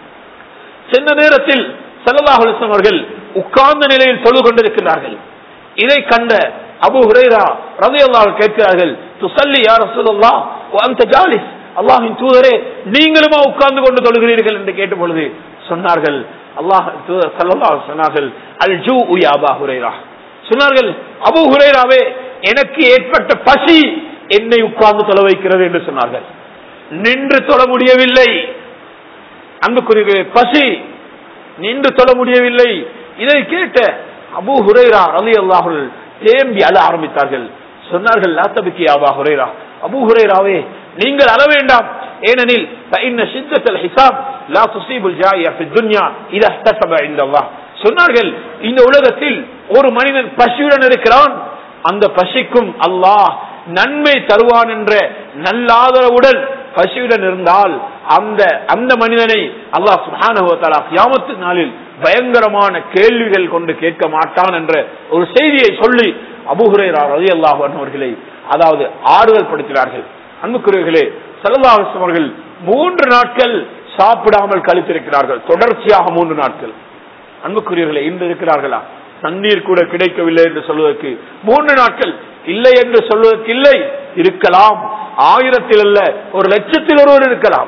சென்ற நேரத்தில் சல்லல்லாஹு அவர்கள் உட்கார்ந்த நிலையில் தொழு கொண்டிருக்கிறார்கள் இதை கண்ட அபு ஹுரைரா ரதி அல்லாஹ் கேட்கிறார்கள் துசல்லி யார் ரசூலுல்லா அந்த ஜாலிஸ் அல்லாஹின் தூதரே நீங்களுமா உட்கார்ந்து கொண்டு தொழுகிறீர்கள் என்று கேட்ட பொழுது சொன்னார்கள் அல்லாஹ் சொன்னார்கள் அல் ஜூ உயா அபா ஹுரைரா சொன்னார்கள் அபு ஹுரைராவே எனக்கு ஏற்பட்ட பசி என்னை உட்கார்ந்து தொலை வைக்கிறது என்று சொன்னார்கள் நின்று தொழ முடியவில்லை அன்புக்குரிய பசி நின்று தொழ முடியவில்லை இதை கேட்ட அபு ஹுரைரா ரலி அல்லாஹுல் தேம்பி அழ ஆரம்பித்தார்கள் சொன்னார்கள் லாத்தபிக்கு அபா ஹுரைரா அபு ஹுரைராவே நீங்கள் அள வேண்டாம் ஏனெனில் فإن شدة الحساب لا تصيب الجائع في الدنيا إذا احتسب عند الله சொன்னார்கள் இந்த உலகத்தில் ஒரு மனிதன் பசியுடன் இருக்கிறான் அந்த பசிக்கும் அல்லாஹ் நன்மை தருவான் என்ற நல்லாதரவுடன் பசியுடன் இருந்தால் அந்த அந்த மனிதனை அல்லாஹ் சுப்ஹானஹு வ தஆலா கியாமத்து நாளில் பயங்கரமான கேள்விகள் கொண்டு கேட்க மாட்டான் என்ற ஒரு செய்தியை சொல்லி அபூஹுரைரா ரலியல்லாஹு அன்ஹு அவர்களை அதாவது ஆறுதல் படுத்தினார்கள் அன்புக்குரியவர்களே ஸல்லல்லாஹு அலைஹி வஸல்லம் அவர்கள் மூன்று நாட்கள் சாப்பிடாமல் கழித்திருக்கிறார்கள் தொடர்ச்சியாக மூன்று நாட்கள் அன்புக்குரியவர்களே இன்று இருக்கிறார்களா தண்ணீர் கூட கிடைக்கவில்லை என்று சொல்வதற்கு மூன்று நாட்கள் இல்லை என்று சொல்வதற்கு இல்லை இருக்கலாம் ஆயிரத்தில் அல்ல ஒரு லட்சத்தில் ஒருவர் இருக்கலாம்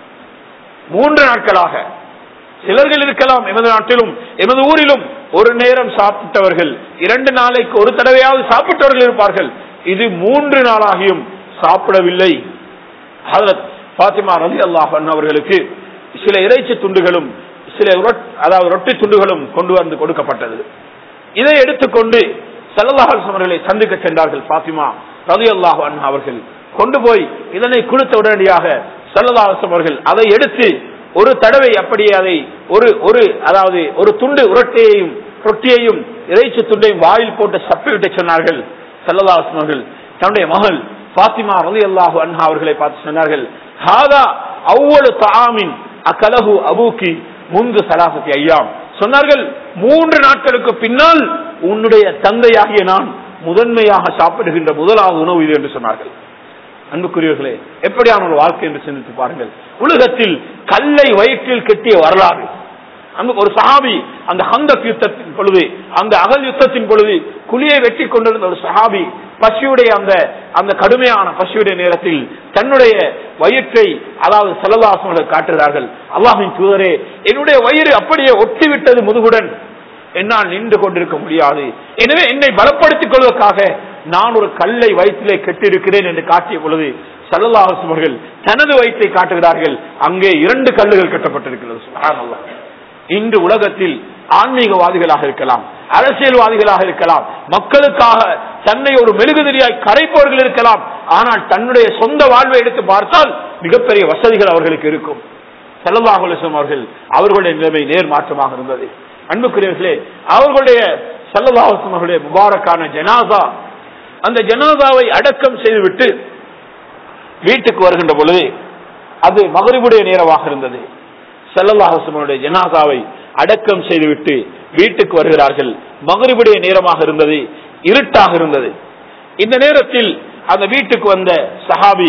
மூன்று நாட்களாக சிலர்கள் இருக்கலாம் எமது நாட்டிலும் எமது ஊரிலும் ஒரு நேரம் சாப்பிட்டவர்கள் இரண்டு நாளைக்கு ஒரு தடவையாவது சாப்பிட்டவர்கள் இருப்பார்கள் இது மூன்று நாளாகியும் சாப்பிடவில்லை ஹதரத் பாத்திமா ரலி அல்லாஹ் அவர்களுக்கு சில இறைச்சி துண்டுகளும் சில ரொட்- அதாவது ரொட்டி துண்டுகளும் கொண்டு வந்து கொடுக்கப்பட்டது இதை எடுத்துக்கொண்டு சல்லல்லாஹு அவர்களை சந்திக்க சென்றார்கள் பாத்திமா ரலி அல்லாஹ் அவர்கள் கொண்டு போய் இதனை கொடுத்த உடனடியாக சல்லல்லாஹு அவர்கள் அதை எடுத்து ஒரு தடவை அப்படியே அதை ஒரு ஒரு அதாவது ஒரு துண்டு உரட்டையையும் ரொட்டியையும் இறைச்சி துண்டையும் வாயில் போட்டு சப்பிவிட்டு சொன்னார்கள் சல்லல்லாஹு அவர்கள் தன்னுடைய மகள் பாத்திமா ரலி அல்லாஹு அன்ஹா அவர்களை பார்த்து சொன்னார்கள் ஹாதா அவ்வளவு தாமின் அக்கலகு அபூக்கி முந்து சலாசத்தி ஐயாம் சொன்னார்கள் மூன்று நாட்களுக்கு பின்னால் உன்னுடைய தந்தையாகிய நான் முதன்மையாக சாப்பிடுகின்ற முதலாவது உணவு இது என்று சொன்னார்கள் அன்புக்குரியவர்களே எப்படியான ஒரு வாழ்க்கை என்று சிந்தித்து பாருங்கள் உலகத்தில் கல்லை வயிற்றில் கட்டிய வரலாறு அந்த ஒரு சஹாபி அந்த ஹந்தக் யுத்தத்தின் பொழுது அந்த அகல் யுத்தத்தின் பொழுது குழியை வெட்டி கொண்டிருந்த ஒரு சஹாபி பசியுடைய அந்த அந்த கடுமையான பசியுடைய நேரத்தில் தன்னுடைய வயிற்றை அதாவது செலவாசங்களை காட்டுகிறார்கள் அல்லாஹின் தூதரே என்னுடைய வயிறு அப்படியே ஒட்டிவிட்டது முதுகுடன் என்னால் நின்று கொண்டிருக்க முடியாது எனவே என்னை பலப்படுத்திக் கொள்வதற்காக நான் ஒரு கல்லை வயிற்றிலே கெட்டிருக்கிறேன் என்று காட்டிய பொழுது சல்லல்லாஹு அவர்கள் தனது வயிற்றை காட்டுகிறார்கள் அங்கே இரண்டு கல்லுகள் கட்டப்பட்டிருக்கிறது சுப்ஹானல்லாஹ். இன்று உலகத்தில் ஆன்மீகவாதிகளாக இருக்கலாம் அரசியல்வாதிகளாக இருக்கலாம் மக்களுக்காக தன்னை ஒரு மெழுகுதிரியாய் கரைப்பவர்கள் இருக்கலாம் ஆனால் தன்னுடைய சொந்த வாழ்வை எடுத்து பார்த்தால் மிகப்பெரிய வசதிகள் அவர்களுக்கு இருக்கும் செல்லல்லாஹு அலைஹி வஸல்லம் அவர்கள் அவர்களுடைய நிலைமை நேர்மாற்றமாக இருந்தது அன்புக்குரியவர்களே அவர்களுடைய செல்லல்லாஹு அலைஹி வஸல்லம் அவர்களுடைய முபாரக்கான ஜனாசா அந்த ஜனாசாவை அடக்கம் செய்துவிட்டு வீட்டுக்கு வருகின்ற பொழுது அது மகரிபுடைய நேரமாக இருந்தது செல்லல்லாஹுடைய ஜனாசாவை அடக்கம் செய்துவிட்டு வீட்டுக்கு வருகிறார்கள் மகரிபுடைய நேரமாக இருந்தது இருட்டாக இருந்தது இந்த நேரத்தில் அந்த வீட்டுக்கு வந்த சஹாபி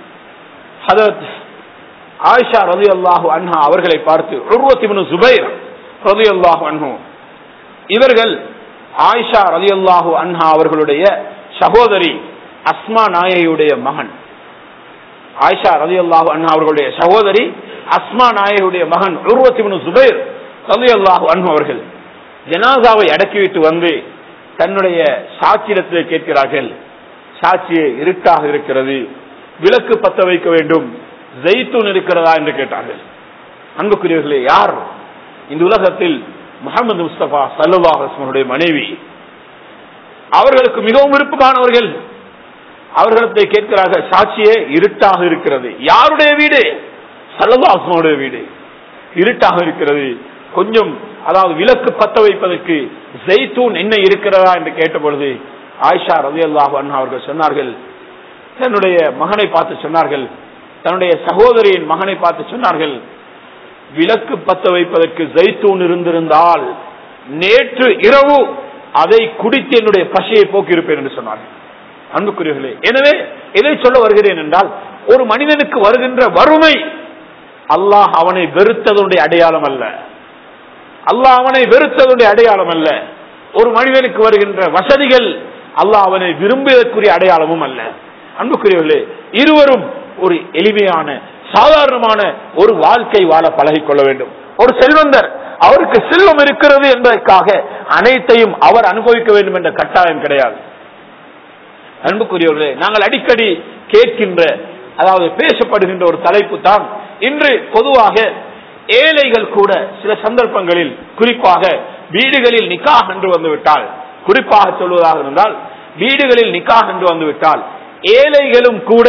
ஹதரத் ஆயிஷா ரதி அல்லாஹு அன்ஹா அவர்களை பார்த்து உருவத்திபனு சுபைர் ரதி அல்லாஹு அன்ஹு இவர்கள் ஆயிஷா ரதி அல்லாஹு அன்ஹா அவர்களுடைய சகோதரி அஸ்மா நாயகியுடைய மகன் ஆயிஷா ரதி அல்லாஹு அன்ஹா அவர்களுடைய சகோதரி அஸ்மா நாயகியுடைய மகன் உருவத்திபனு சுபைர் ரதி அல்லாஹு அன்ஹு அவர்கள் ஜனாசாவை அடக்கிவிட்டு வந்து தன்னுடைய சாட்சியிடத்தில் கேட்கிறார்கள் சாட்சியே இருட்டாக இருக்கிறது விளக்கு பத்த வைக்க வேண்டும் ஜெய்தூன் இருக்கிறதா என்று கேட்டார்கள் அன்புக்குரியவர்களே யார் இந்த உலகத்தில் முகமது முஸ்தபா சல்லுல்லாஹுடைய மனைவி அவர்களுக்கு மிகவும் விருப்பமானவர்கள் அவர்களிடத்தை கேட்கிறார்கள் சாட்சியே இருட்டாக இருக்கிறது யாருடைய வீடு சல்லல்லாஹுடைய வீடு இருட்டாக இருக்கிறது கொஞ்சம் அதாவது விளக்கு பத்த வைப்பதற்கு ஜெய்தூன் என்ன இருக்கிறதா என்று கேட்ட பொழுது ஆயிஷா ரவி அல்லாஹு அவர்கள் சொன்னார்கள் தன்னுடைய மகனை பார்த்து சொன்னார்கள் தன்னுடைய சகோதரியின் மகனை பார்த்து சொன்னார்கள் விளக்கு பத்த வைப்பதற்கு ஜெய்தூன் இருந்திருந்தால் நேற்று இரவு அதை குடித்து என்னுடைய பசியை போக்கியிருப்பேன் என்று சொன்னார்கள் அன்புக்குரியவர்களே எனவே எதை சொல்ல வருகிறேன் என்றால் ஒரு மனிதனுக்கு வருகின்ற வறுமை அல்லாஹ் அவனை வெறுத்ததுடைய அடையாளம் அல்ல அல்லாஹ் அவனை வெறுத்ததுடைய அடையாளம் அல்ல ஒரு மனிதனுக்கு வருகின்ற வசதிகள் அல்லாஹ் அவனை விரும்பியதற்குரிய அடையாளமும் அல்ல அன்புக்குரியவர்களே இருவரும் ஒரு எளிமையான சாதாரணமான ஒரு வாழ்க்கை வாழ பழகிக் கொள்ள வேண்டும் ஒரு செல்வந்தர் அவருக்கு செல்வம் இருக்கிறது என்பதற்காக அனைத்தையும் அவர் அனுபவிக்க வேண்டும் என்ற கட்டாயம் கிடையாது அன்புக்குரியவர்களே நாங்கள் அடிக்கடி கேட்கின்ற அதாவது பேசப்படுகின்ற ஒரு தலைப்பு தான் இன்று பொதுவாக ஏழைகள் கூட சில சந்தர்ப்பங்களில் குறிப்பாக வீடுகளில் நிக்காக என்று வந்துவிட்டால் குறிப்பாக சொல்வதாக இருந்தால் வீடுகளில் நிக்காக என்று வந்துவிட்டால் ஏழைகளும் கூட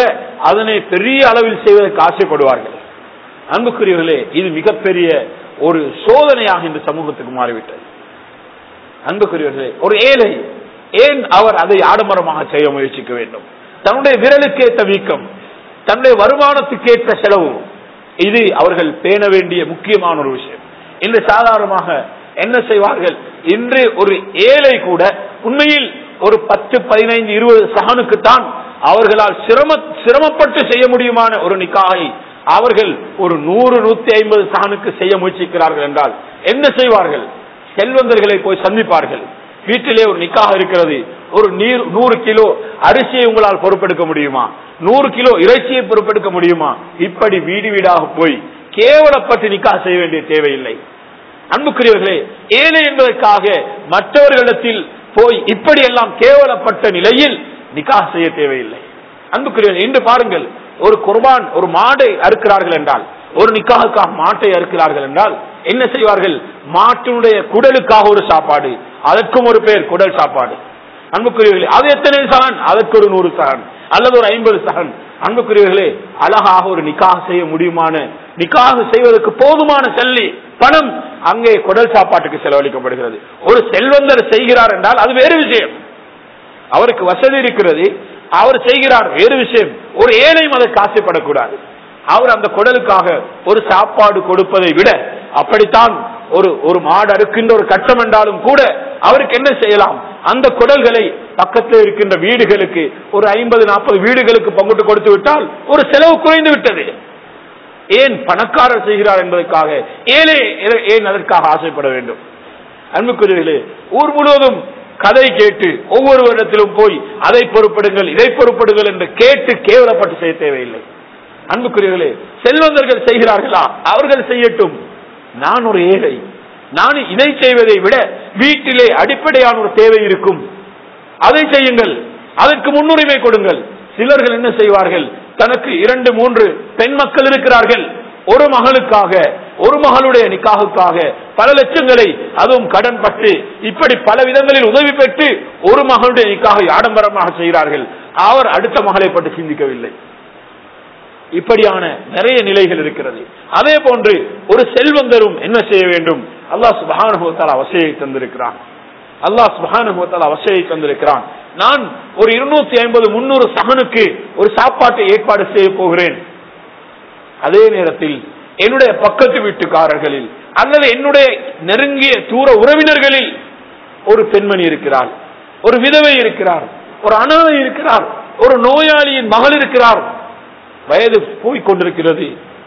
அதனை பெரிய அளவில் செய்வதற்கு ஆசைப்படுவார்கள் அன்புக்குரியவர்களே இது மிகப்பெரிய ஒரு சோதனையாக இந்த சமூகத்துக்கு மாறிவிட்டது அன்புக்குரியவர்களே ஒரு ஏழை ஏன் அவர் அதை ஆடம்பரமாக செய்ய முயற்சிக்க வேண்டும் தன்னுடைய விரலுக்கேற்ற வீக்கம் தன்னுடைய வருமானத்துக்கேற்ற செலவு இது அவர்கள் பேண வேண்டிய முக்கியமான ஒரு விஷயம் இன்று சாதாரணமாக என்ன செய்வார்கள் இன்று ஒரு ஏழை கூட உண்மையில் ஒரு பத்து பதினைந்து இருபது சகனுக்குத்தான் அவர்களால் சிரம சிரமப்பட்டு செய்ய முடியுமான ஒரு நிக்காயை அவர்கள் ஒரு நூறு நூத்தி ஐம்பது சகனுக்கு செய்ய முயற்சிக்கிறார்கள் என்றால் என்ன செய்வார்கள் செல்வந்தர்களை போய் சந்திப்பார்கள் வீட்டிலே ஒரு நிக்காக இருக்கிறது ஒரு நீர் நூறு கிலோ அரிசியை உங்களால் பொறுப்பெடுக்க முடியுமா நூறு கிலோ இறைச்சியை பொறுப்பெடுக்க முடியுமா இப்படி வீடு வீடாக போய் கேவலப்பட்டு நிக்காக செய்ய வேண்டிய தேவையில்லை அன்புக்குரியவர்களே ஏழை என்பதற்காக மற்றவர்களிடத்தில் போய் இப்படி எல்லாம் கேவலப்பட்ட நிலையில் நிக்காக செய்ய தேவையில்லை அன்புக்குரியவர்கள் இன்று பாருங்கள் ஒரு குர்பான் ஒரு மாடை அறுக்கிறார்கள் என்றால் ஒரு நிக்காவுக்காக மாட்டை அறுக்கிறார்கள் என்றால் என்ன செய்வார்கள் மாட்டினுடைய குடலுக்காக ஒரு சாப்பாடு அதற்கும் ஒரு பேர் குடல் சாப்பாடு அன்புக்குரியவர்களே அது எத்தனை சகன் அதற்கு ஒரு நூறு சகன் அல்லது ஒரு ஐம்பது சகன் அன்புக்குரியவர்களே அழகாக ஒரு நிக்காக செய்ய முடியுமான நிக்காக செய்வதற்கு போதுமான செல்லி பணம் அங்கே குடல் சாப்பாட்டுக்கு செலவழிக்கப்படுகிறது ஒரு செல்வந்தர் செய்கிறார் என்றால் அது வேறு விஷயம் அவருக்கு வசதி இருக்கிறது அவர் செய்கிறார் வேறு விஷயம் ஒரு ஏழையும் அதற்கு ஆசைப்படக்கூடாது அவர் அந்த குடலுக்காக ஒரு சாப்பாடு கொடுப்பதை விட அப்படித்தான் ஒரு ஒரு மாடு அறுக்கின்ற ஒரு கட்டம் என்றாலும் கூட அவருக்கு என்ன செய்யலாம் அந்த குடல்களை பக்கத்தில் இருக்கின்ற வீடுகளுக்கு ஒரு ஐம்பது நாற்பது வீடுகளுக்கு பங்கிட்டு கொடுத்து விட்டால் ஒரு செலவு குறைந்து விட்டது ஏன் பணக்காரர் செய்கிறார் என்பதற்காக ஏழை ஏன் அதற்காக ஆசைப்பட வேண்டும் அன்புக்குரியர்களே ஊர் முழுவதும் கதை கேட்டு ஒவ்வொரு வருடத்திலும் போய் அதை பொறுப்படுங்கள் இதை பொறுப்படுங்கள் என்று கேட்டு கேவலப்பட்டு செய்ய தேவையில்லை அன்புக்குரியவர்களே செல்வந்தர்கள் செய்கிறார்களா அவர்கள் செய்யட்டும் நான் ஒரு ஏழை நான் இதை செய்வதை விட வீட்டிலே அடிப்படையான ஒரு தேவை இருக்கும் அதை செய்யுங்கள் அதற்கு முன்னுரிமை கொடுங்கள் சிலர்கள் என்ன செய்வார்கள் தனக்கு இரண்டு மூன்று பெண் மக்கள் இருக்கிறார்கள் ஒரு மகளுக்காக ஒரு மகளுடைய நிக்காகுக்காக பல லட்சங்களை அதுவும் கடன் பட்டு இப்படி பல விதங்களில் உதவி பெற்று ஒரு மகளுடைய நிக்காக ஆடம்பரமாக செய்கிறார்கள் அவர் அடுத்த மகளை பற்றி சிந்திக்கவில்லை இப்படியான நிறைய நிலைகள் இருக்கிறது அதே போன்று ஒரு செல்வந்தரும் என்ன செய்ய வேண்டும் அல்லாஹ் சுபானுபவத்தால் அவசையை தந்திருக்கிறான் அல்லாஹ் சுபானுபவத்தால் அவசையை தந்திருக்கிறான் நான் ஒரு இருநூத்தி ஐம்பது முன்னூறு சகனுக்கு ஒரு சாப்பாட்டை ஏற்பாடு செய்ய போகிறேன் அதே நேரத்தில் என்னுடைய பக்கத்து வீட்டுக்காரர்களில் அல்லது என்னுடைய நெருங்கிய தூர உறவினர்களில் ஒரு பெண்மணி இருக்கிறார் ஒரு விதவை இருக்கிறார் ஒரு அனாதை இருக்கிறார் ஒரு நோயாளியின் மகள் இருக்கிறார் வயது போய்கொண்டிருக்கிறது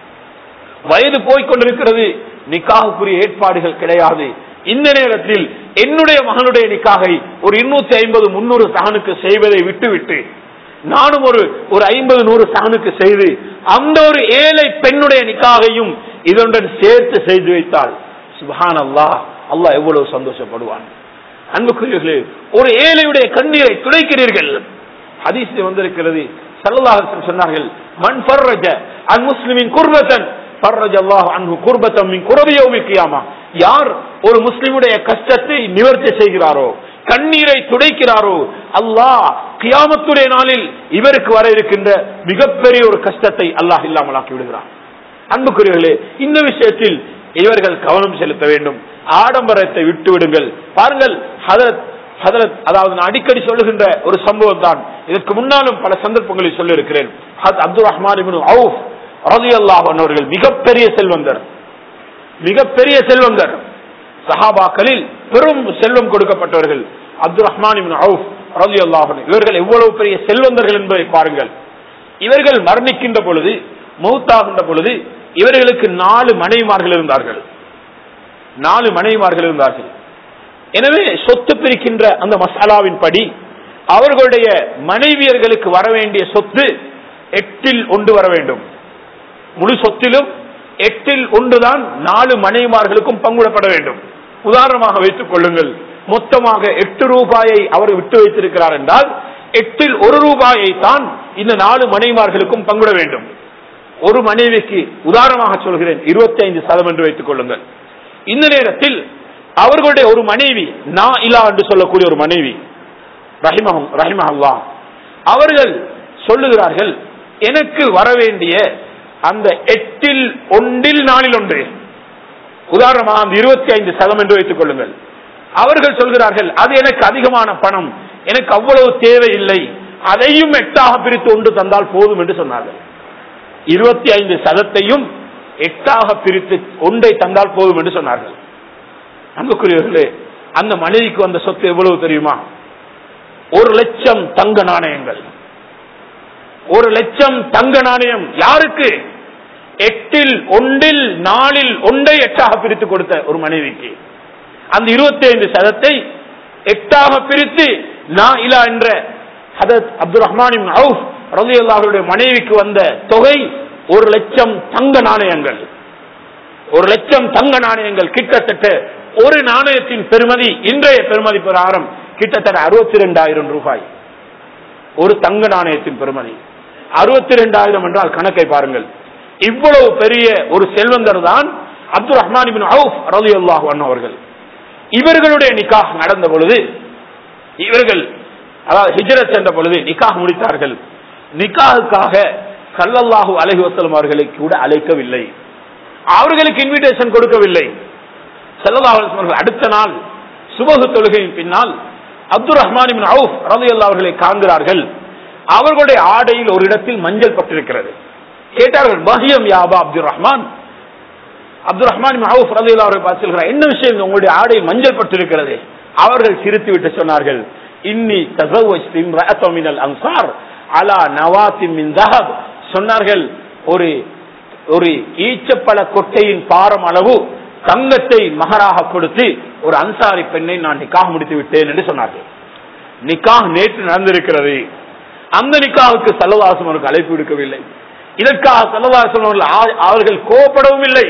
வயது போய்கொண்டிருக்கிறது நிக்காகுக்குரிய ஏற்பாடுகள் கிடையாது இந்த நேரத்தில் என்னுடைய மகனுடைய நிக்காகை ஒரு இருநூத்தி ஐம்பது முன்னூறு சகனுக்கு செய்வதை விட்டுவிட்டு நானும் ஒரு ஒரு ஐம்பது நூறு சகனுக்கு செய்து அந்த ஒரு ஏழை பெண்ணுடைய நிக்காகையும் இதனுடன் சேர்த்து செய்து வைத்தால் சுபஹான் அல்லாஹ் அல்லாஹ் எவ்வளவு சந்தோஷப்படுவான் அன்புக்குரியவர்களே ஒரு ஏழையுடைய கண்ணீரை துடைக்கிறீர்கள் ஹதீஸ் வந்திருக்கிறது சல்லல்லாஹு சொன்னார்கள் மண் ஃபர்ரஜ அன் முஸ்லிமின் குர்பத்தன் ஃபர்ரஜ அல்லாஹ் அன்ஹு குர்பத்தம் மின் குரபி யௌமில் கியாமா யார் ஒரு முஸ்லிமுடைய கஷ்டத்தை நிவர்த்தி செய்கிறாரோ கண்ணீரை துடைக்கிறாரோ அல்லாஹ் கியாமத்துடைய நாளில் இவருக்கு வர இருக்கின்ற மிகப்பெரிய ஒரு கஷ்டத்தை அல்லாஹ் இல்லாமலாக்கி விடுகிறார் அன்புக்குரியவர்களே இந்த விஷயத்தில் இவர்கள் கவனம் செலுத்த வேண்டும் ஆடம்பரத்தை விட்டு விடுங்கள் பாருங்கள் ஹதரத் ஹதரத் அதாவது நான் அடிக்கடி சொல்லுகின்ற ஒரு சம்பவம் தான் இதற்கு முன்னாலும் பல சந்தர்ப்பங்களில் சொல்லியிருக்கிறேன் அப்துல் ரஹ்மான் அவுஃப் ரதி அவர்கள் மிகப்பெரிய செல்வந்தர் மிகப்பெரிய செல்வந்தர் சஹாபாக்களில் பெரும் செல்வம் கொடுக்கப்பட்டவர்கள் அப்துல் ரஹ்மான் அவுஃப் ரதி அல்லாஹன் இவர்கள் எவ்வளவு பெரிய செல்வந்தர்கள் என்பதை பாருங்கள் இவர்கள் மரணிக்கின்ற பொழுது மௌத்தாகின்ற பொழுது இவர்களுக்கு நாலு மனைவிமார்கள் இருந்தார்கள் நாலு மனைவிமார்கள் இருந்தார்கள் எனவே சொத்து பிரிக்கின்ற அந்த மசாலாவின் படி அவர்களுடைய மனைவியர்களுக்கு வர வேண்டிய சொத்து எட்டில் ஒன்று வர வேண்டும் முழு சொத்திலும் எட்டில் ஒன்றுதான் நாலு மனைவிமார்களுக்கும் பங்குடப்பட வேண்டும் உதாரணமாக வைத்துக் கொள்ளுங்கள் மொத்தமாக எட்டு ரூபாயை அவர் விட்டு வைத்திருக்கிறார் என்றால் எட்டில் ஒரு ரூபாயை தான் இந்த நாலு மனைவிமார்களுக்கும் பங்குட வேண்டும் ஒரு மனைவிக்கு உதாரணமாக சொல்கிறேன் இருபத்தி ஐந்து சதம் என்று வைத்துக் கொள்ளுங்கள் இந்த நேரத்தில் அவர்களுடைய ஒரு மனைவி நா இலா என்று சொல்லக்கூடிய ஒரு மனைவி ரஹிமஹம் ரஹிமஹல்லா அவர்கள் சொல்லுகிறார்கள் எனக்கு வர வேண்டிய அந்த எட்டில் ஒன்றில் நாளில் ஒன்று உதாரணமாக அந்த இருபத்தி ஐந்து சதம் என்று வைத்துக் கொள்ளுங்கள் அவர்கள் சொல்கிறார்கள் அது எனக்கு அதிகமான பணம் எனக்கு அவ்வளவு தேவை இல்லை அதையும் எட்டாக பிரித்து ஒன்று தந்தால் போதும் என்று சொன்னார்கள் இருபத்தி ஐந்து சதத்தையும் எட்டாக பிரித்து ஒன்றை தந்தால் போதும் என்று சொன்னார்கள் அன்புக்குரியவர்களே அந்த மனைவிக்கு வந்த சொத்து எவ்வளவு தெரியுமா ஒரு லட்சம் தங்க நாணயங்கள் ஒரு லட்சம் தங்க நாணயம் யாருக்கு எட்டில் ஒன்றில் நாளில் ஒன்றை எட்டாக பிரித்து கொடுத்த ஒரு மனைவிக்கு அந்த இருபத்தி ஐந்து சதத்தை எட்டாக பிரித்து நா இலா என்ற ஹதத் அப்துல் ரஹ்மான் அவுஃப் ரவி அல்லாஹருடைய மனைவிக்கு வந்த தொகை ஒரு லட்சம் தங்க நாணயங்கள் ஒரு லட்சம் தங்க நாணயங்கள் கிட்டத்தட்ட ஒரு நாணயத்தின் பெருமதி இன்றைய பெருமதி பிரகாரம் கிட்டத்தட்ட அறுபத்தி ரெண்டாயிரம் ரூபாய் ஒரு தங்க நாணயத்தின் பெருமதி அறுபத்தி ரெண்டாயிரம் என்றால் கணக்கை பாருங்கள் இவ்வளவு பெரிய ஒரு செல்வந்தர் தான் அப்துல் ரஹ்மான் அவுஃப் ரலி அல்லாஹ் அவர்கள் இவர்களுடைய நிக்காஹ் நடந்த பொழுது இவர்கள் அதாவது ஹிஜரத் சென்ற பொழுது நிக்காஹ் முடித்தார்கள் நிக்காஹுக்காக சல்லல்லாஹு அலஹி வசலம் அவர்களை கூட அழைக்கவில்லை அவர்களுக்கு இன்விடேஷன் கொடுக்கவில்லை சல்லல்லாஹு அலைஹி அவர்கள் அடுத்த நாள் சுபகு தொழுகையின் பின்னால் அப்துல் ரஹ்மான் அவுஃப் ரலி அல்லா அவர்களை காண்கிறார்கள் அவர்களுடைய ஆடையில் ஒரு இடத்தில் மஞ்சள் பட்டிருக்கிறது கேட்டார்கள் மஹியம் யாபா அப்துல் ரஹ்மான் அப்துல் ரஹ்மான் மஹூப் ரலியல்லாஹு அவரை பார்த்து சொல்கிறார் என்ன விஷயம் உங்களுடைய ஆடையில் மஞ்சள் பட்டிருக்கிறது அவர்கள் சிரித்து விட்டு சொன்னார்கள் இன்னி தஸவஜ்து இம்ரஅத்த மினல் அன்சார் அலா நவாத்தின் மின் தஹப் சொன்னார்கள் ஒரு ஒரு ஈச்சப்பழ கொட்டையின் பாரம் அளவு தங்கத்தை மகராக கொடுத்து ஒரு அன்சாரி பெண்ணை நான் நிக்காக முடித்து விட்டேன் என்று சொன்னார்கள் நிக்காக நேற்று நடந்திருக்கிறது அந்த நிக்காவுக்கு சல்லவாசம் அவருக்கு அழைப்பு விடுக்கவில்லை இதற்காக சல்லவாசம் அவர்கள் ஆ- அவர்கள் கோபப்படவும் இல்லை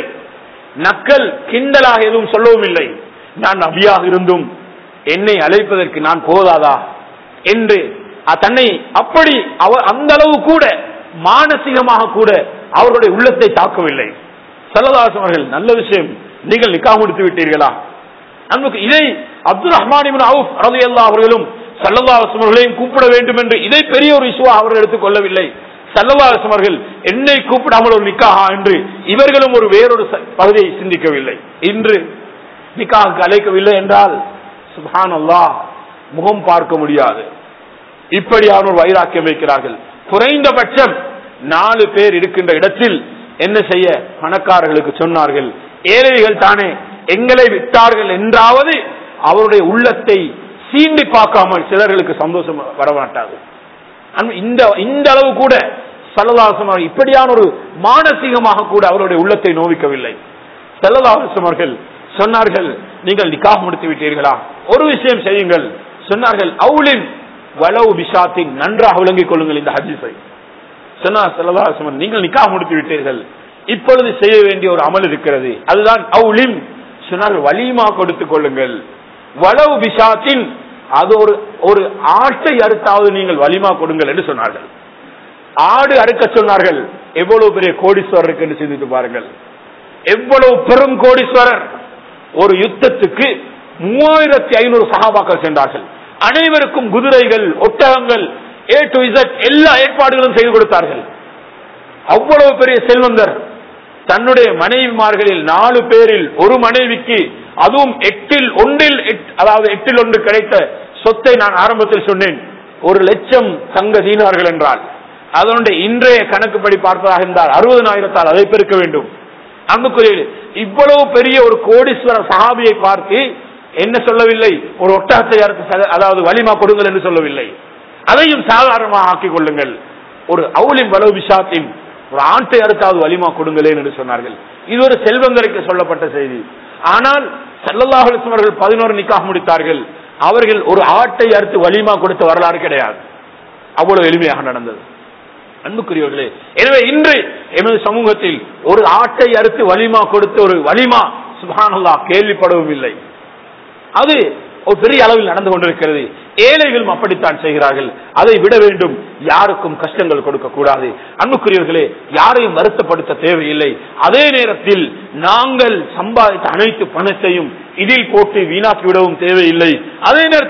நக்கல் கிண்டலாக எதுவும் சொல்லவும் இல்லை நான் நபியாக இருந்தும் என்னை அழைப்பதற்கு நான் போதாதா என்று அ- தன்னை அப்படி அவர் அந்த அளவு கூட மானசீகமாக கூட அவருடைய உள்ளத்தை தாக்கவில்லை சல்லதாசம் அவர்கள் நல்ல விஷயம் நீங்கள் நிக்காக முடித்து விட்டீர்களா நமக்கு இதை அப்துல் ரஹ்மான் இப்னு அவுஃப் ரலியல்லாஹு அவர்களும் சல்லல்லாஹு அவர்களையும் கூப்பிட வேண்டும் என்று இதை பெரிய ஒரு இஷ்வா அவர்கள் எடுத்துக் கொள்ளவில்லை சல்லல்லாஹு அவர்கள் என்னை கூப்பிடாமல் ஒரு நிக்காஹா என்று இவர்களும் ஒரு வேறொரு ச- பகுதியை சிந்திக்கவில்லை இன்று நிக்காஹுக்கு அழைக்கவில்லை என்றால் சுப்ஹான் முகம் பார்க்க முடியாது இப்படியான ஒரு வைராக்கியம் வைக்கிறார்கள் குறைந்தபட்சம் நாலு பேர் இருக்கின்ற இடத்தில் என்ன செய்ய பணக்காரர்களுக்கு சொன்னார்கள் ஏழைகள் தானே எங்களை விட்டார்கள் என்றாவது அவருடைய உள்ளத்தை சீண்டி பார்க்காமல் சிலர்களுக்கு சந்தோஷம் வரமாட்டாது அன்பு- இந்த இந்த அளவு கூட சல்லதாசம் அவர்கள் இப்படியான ஒரு மானசீகமாக கூட அவருடைய உள்ளத்தை நோவிக்கவில்லை செல்லதாசம் அவர்கள் சொன்னார்கள் நீங்கள் நிக்காக முடித்து விட்டீர்களா ஒரு விஷயம் செய்யுங்கள் சொன்னார்கள் அவுலின் வலவு பிஷாத்தின் நன்றாக விளங்கிக் கொள்ளுங்கள் இந்த ஹஜிஸை சொன்னார் செல்லதாசமன் நீங்கள் நிக்காக முடித்து விட்டீர்கள் இப்பொழுது செய்ய வேண்டிய ஒரு அமல் இருக்கிறது அதுதான் அவுலிம் சொன்னார்கள் வலிமா கொடுத்துக் கொள்ளுங்கள் வலவு பிஷாத்தின் அது ஒரு ஒரு ஆட்டை அறுத்தாவது நீங்கள் வலிமா கொடுங்கள் என்று சொன்னார்கள் ஆடு அறுக்க சொன்னார்கள் எவ்வளவு பெரிய கோடீஸ்வரர் இருக்கு என்று சிந்தித்து பாருங்கள் எவ்வளவு பெரும் கோடீஸ்வரர் ஒரு யுத்தத்துக்கு மூவாயிரத்தி ஐநூறு சகாபாக்கள் சென்றார்கள் அனைவருக்கும் குதிரைகள் ஒட்டகங்கள் ஏ டு இசட் எல்லா ஏற்பாடுகளும் செய்து கொடுத்தார்கள் அவ்வளவு பெரிய செல்வந்தர் தன்னுடைய மனைவிமார்களில் நாலு பேரில் ஒரு மனைவிக்கு அதுவும் எட்டில் ஒன்றில் எட்- அதாவது எட்டில் ஒன்று கிடைத்த சொத்தை நான் ஆரம்பத்தில் சொன்னேன் ஒரு லட்சம் தங்க தீனார்கள் என்றால் அதனுடைய இன்றைய கணக்குப்படி பார்ப்பதாக இருந்தால் அறுபதனாயிரத்தால் அதை பெருக்க வேண்டும் அன்புக்குரிய இவ்வளவு பெரிய ஒரு கோடீஸ்வரர் சஹாபியை பார்த்து என்ன சொல்லவில்லை ஒரு ஒட்டகத்தை அறுத்து சத- அதாவது வலிமா கொடுங்கள் என்று சொல்லவில்லை அதையும் சாதாரணமாக ஆக்கிக் கொள்ளுங்கள் ஒரு அவுலின் வலவு விஷாத்தின் ஒரு ஆட்டை அறுத்தாவது வலிமா கொடுங்களேன் என்று சொன்னார்கள் இது ஒரு செல்வந்தருக்கு சொல்லப்பட்ட செய்தி ஆனால் சல்லல்லாஹு அலைஹி வஸல்லம் அவர்கள் பதினோரு நிக்காக முடித்தார்கள் அவர்கள் ஒரு ஆட்டை அறுத்து வலிமா கொடுத்த வரலாறு கிடையாது அவ்வளவு எளிமையாக நடந்தது அன்புக்குரியவர்களே எனவே இன்று எமது சமூகத்தில் ஒரு ஆட்டை அறுத்து வலிமா கொடுத்த ஒரு வலிமா சுபானல்லா கேள்விப்படவும் இல்லை அது ஒரு பெரிய அளவில் நடந்து கொண்டிருக்கிறது ஏழைகளும் அப்படித்தான் செய்கிறார்கள் அதை விட வேண்டும் யாருக்கும் கஷ்டங்கள் கொடுக்க கூடாது அன்புக்குரியவர்களே யாரையும் வருத்தப்படுத்த தேவையில்லை அதே நேரத்தில் நாங்கள் சம்பாதித்த அனைத்து பணத்தையும் இதில் போட்டு வீணாக்கி விடவும் தேவையில்லை அதே நேரத்தில்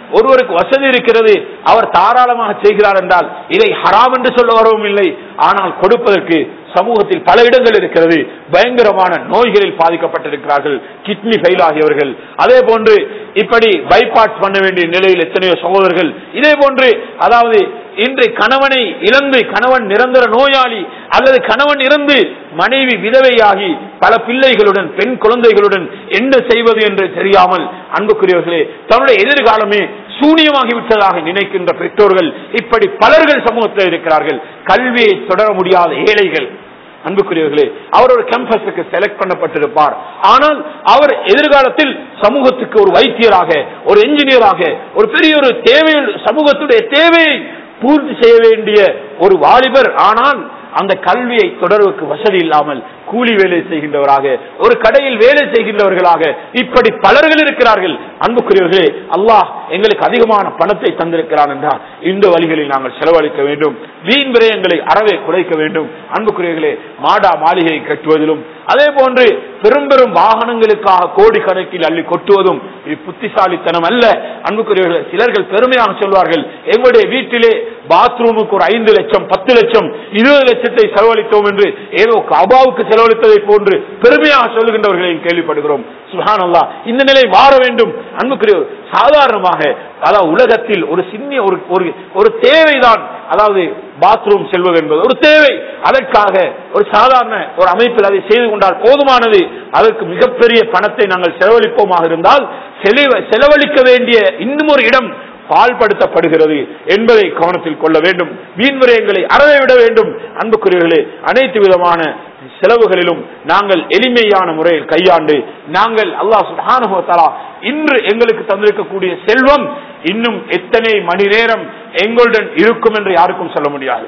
ஒருவருக்கு வசதி இருக்கிறது அவர் தாராளமாக செய்கிறார் என்றால் இதை ஹராம் என்று சொல்ல வரவும் இல்லை ஆனால் கொடுப்பதற்கு சமூகத்தில் பல இடங்கள் இருக்கிறது பயங்கரமான நோய்களில் பாதிக்கப்பட்டிருக்கிறார்கள் கிட்னி ஃபெயில் ஆகியவர்கள் அதே போன்று இப்படி பைபாஸ் பண்ண வேண்டிய நிலையில் எத்தனையோ சகோதரர்கள் இதே போன்று அதாவது இன்று கணவனை இழந்து கணவன் நிரந்தர நோயாளி அல்லது கணவன் இறந்து மனைவி விதவையாகி பல பிள்ளைகளுடன் பெண் குழந்தைகளுடன் என்ன செய்வது என்று தெரியாமல் அன்புக்குரியவர்களே தன்னுடைய எதிர்காலமே சூனியமாகி விட்டதாக நினைக்கின்ற பெற்றோர்கள் இப்படி பலர்கள் சமூகத்தில் இருக்கிறார்கள் கல்வியை தொடர முடியாத ஏழைகள் அன்புக்குரியவர்களே அவர் ஒரு கேம்பஸுக்கு செலக்ட் பண்ணப்பட்டிருப்பார் ஆனால் அவர் எதிர்காலத்தில் சமூகத்துக்கு ஒரு வைத்தியராக ஒரு என்ஜினியராக ஒரு பெரிய ஒரு தேவை சமூகத்துடைய தேவையை பூர்த்தி செய்ய வேண்டிய ஒரு வாலிபர் ஆனால் அந்த கல்வியை தொடர்வுக்கு வசதி இல்லாமல் கூலி வேலை செய்கின்றவராக ஒரு கடையில் வேலை செய்கின்றவர்களாக இப்படி பலர்கள் இருக்கிறார்கள் அன்புக்குரியவர்களே அல்லாஹ் எங்களுக்கு அதிகமான பணத்தை தந்திருக்கிறான் என்றால் இந்த வழிகளில் நாங்கள் செலவழிக்க வேண்டும் வீண் விரயங்களை அறவே குறைக்க வேண்டும் அன்புக்குரியவர்களே மாடா மாளிகை கட்டுவதிலும் அதே போன்று பெரும் பெரும் வாகனங்களுக்காக கோடி கணக்கில் அள்ளி கொட்டுவதும் இது புத்திசாலித்தனம் அல்ல அன்புக்குரியவர்களே சிலர்கள் பெருமையாக சொல்வார்கள் எங்களுடைய வீட்டிலே பாத்ரூமுக்கு ஒரு ஐந்து லட்சம் பத்து லட்சம் இருபது லட்சத்தை செலவழித்தோம் என்று ஏதோ அபாவுக்கு செலவழித்ததை போன்று பெருமையாக சொல்லுகின்றவர்களையும் கேள்விப்படுகிறோம் சுஹான் அல்லா இந்த நிலை மாற வேண்டும் அன்புக்குரிய சாதாரணமாக அதாவது உலகத்தில் ஒரு சின்ன ஒரு ஒரு- ஒரு தேவைதான் அதாவது பாத்ரூம் செல்வது என்பது ஒரு தேவை அதற்காக ஒரு சாதாரண ஒரு அமைப்பில் அதை செய்து கொண்டால் போதுமானது அதற்கு மிகப்பெரிய பணத்தை நாங்கள் செலவழிப்போமாக இருந்தால் செலவ- செலவழிக்க வேண்டிய இன்னும் ஒரு இடம் பால்படுத்தப்படுகிறது என்பதை கவனத்தில் கொள்ள வேண்டும் வீண் விரயங்களை அறவே விட வேண்டும் அன்புக்குரியவர்களே அனைத்து விதமான செலவுகளிலும் நாங்கள் எளிமையான முறையில் கையாண்டு நாங்கள் அல்லாஹ் சுப்ஹானஹு வ தஆலா இன்று எங்களுக்கு தந்திருக்கக்கூடிய செல்வம் இன்னும் எத்தனை மணி நேரம் எங்களுடன் இருக்கும் என்று யாருக்கும் சொல்ல முடியாது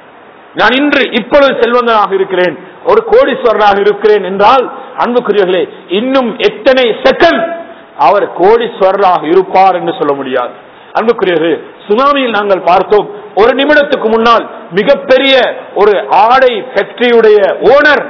நான் இன்று இப்பொழுது செல்வந்தனாக இருக்கிறேன் ஒரு கோடீஸ்வரனாக இருக்கிறேன் என்றால் அன்புக்குரியவர்களே இன்னும் எத்தனை செகண்ட் அவர் கோடீஸ்வரராக இருப்பார் என்று சொல்ல முடியாது அன்புக்குரியவர்களே சுனாமியில் நாங்கள் பார்த்தோம் ஒரு நிமிடத்துக்கு முன்னால் மிகப்பெரிய ஒரு ஆடை ஃபேக்டரியுடைய ஓனர்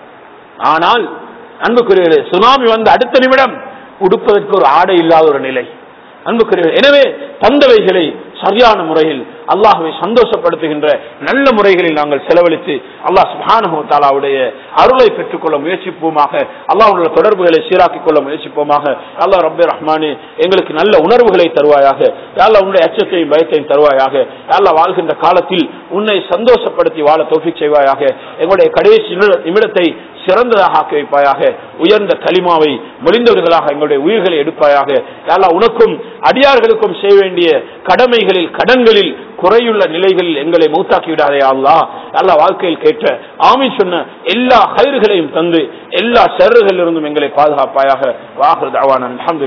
ஆனால் அன்புக்குரியவர்களே சுனாமி வந்த அடுத்த நிமிடம் உடுப்பதற்கு ஒரு ஆடை இல்லாத ஒரு நிலை அன்புக்குரியவர் எனவே தந்தவைகளை சரியான முறையில் அல்லாஹுவை சந்தோஷப்படுத்துகின்ற நல்ல முறைகளில் நாங்கள் செலவழித்து அல்லாஹ் சுப்ஹானஹு வ தஆலாவுடைய அருளை பெற்றுக்கொள்ள முயற்சிப்போமாக அல்லாஹ்வுடைய தொடர்புகளை சீராக்கிக் கொள்ள முயற்சிப்போமாக அல்லாஹ் ரப்பே ரஹ்மானே எங்களுக்கு நல்ல உணர்வுகளை தருவாயாக யா அல்லாஹ் உன்னுடைய அச்சத்தையும் பயத்தையும் தருவாயாக யா அல்லாஹ் வாழ்கின்ற காலத்தில் உன்னை சந்தோஷப்படுத்தி வாழ தௌஃபீக் செய்வாயாக எங்களுடைய கடைசி நிமிட- நிமிடத்தை சிறந்ததாக ஆக்கி வைப்பாயாக உயர்ந்த கலிமாவை மொழிந்தவர்களாக எங்களுடைய உயிர்களை எடுப்பாயாக யா அல்லாஹ் உனக்கும் அடியார்களுக்கும் செய்ய வேண்டிய கடமைகளில் கடன்களில் குறையுள்ள நிலைகளில் எங்களை மூத்தாக்கி விடாதே அல்லா அல்லா வாழ்க்கையில் கேட்ட ஆமி சொன்ன எல்லா கயிறுகளையும் தந்து எல்லா செருகளிலிருந்தும் எங்களை பாதுகாப்பாயாக வாகர் தாவான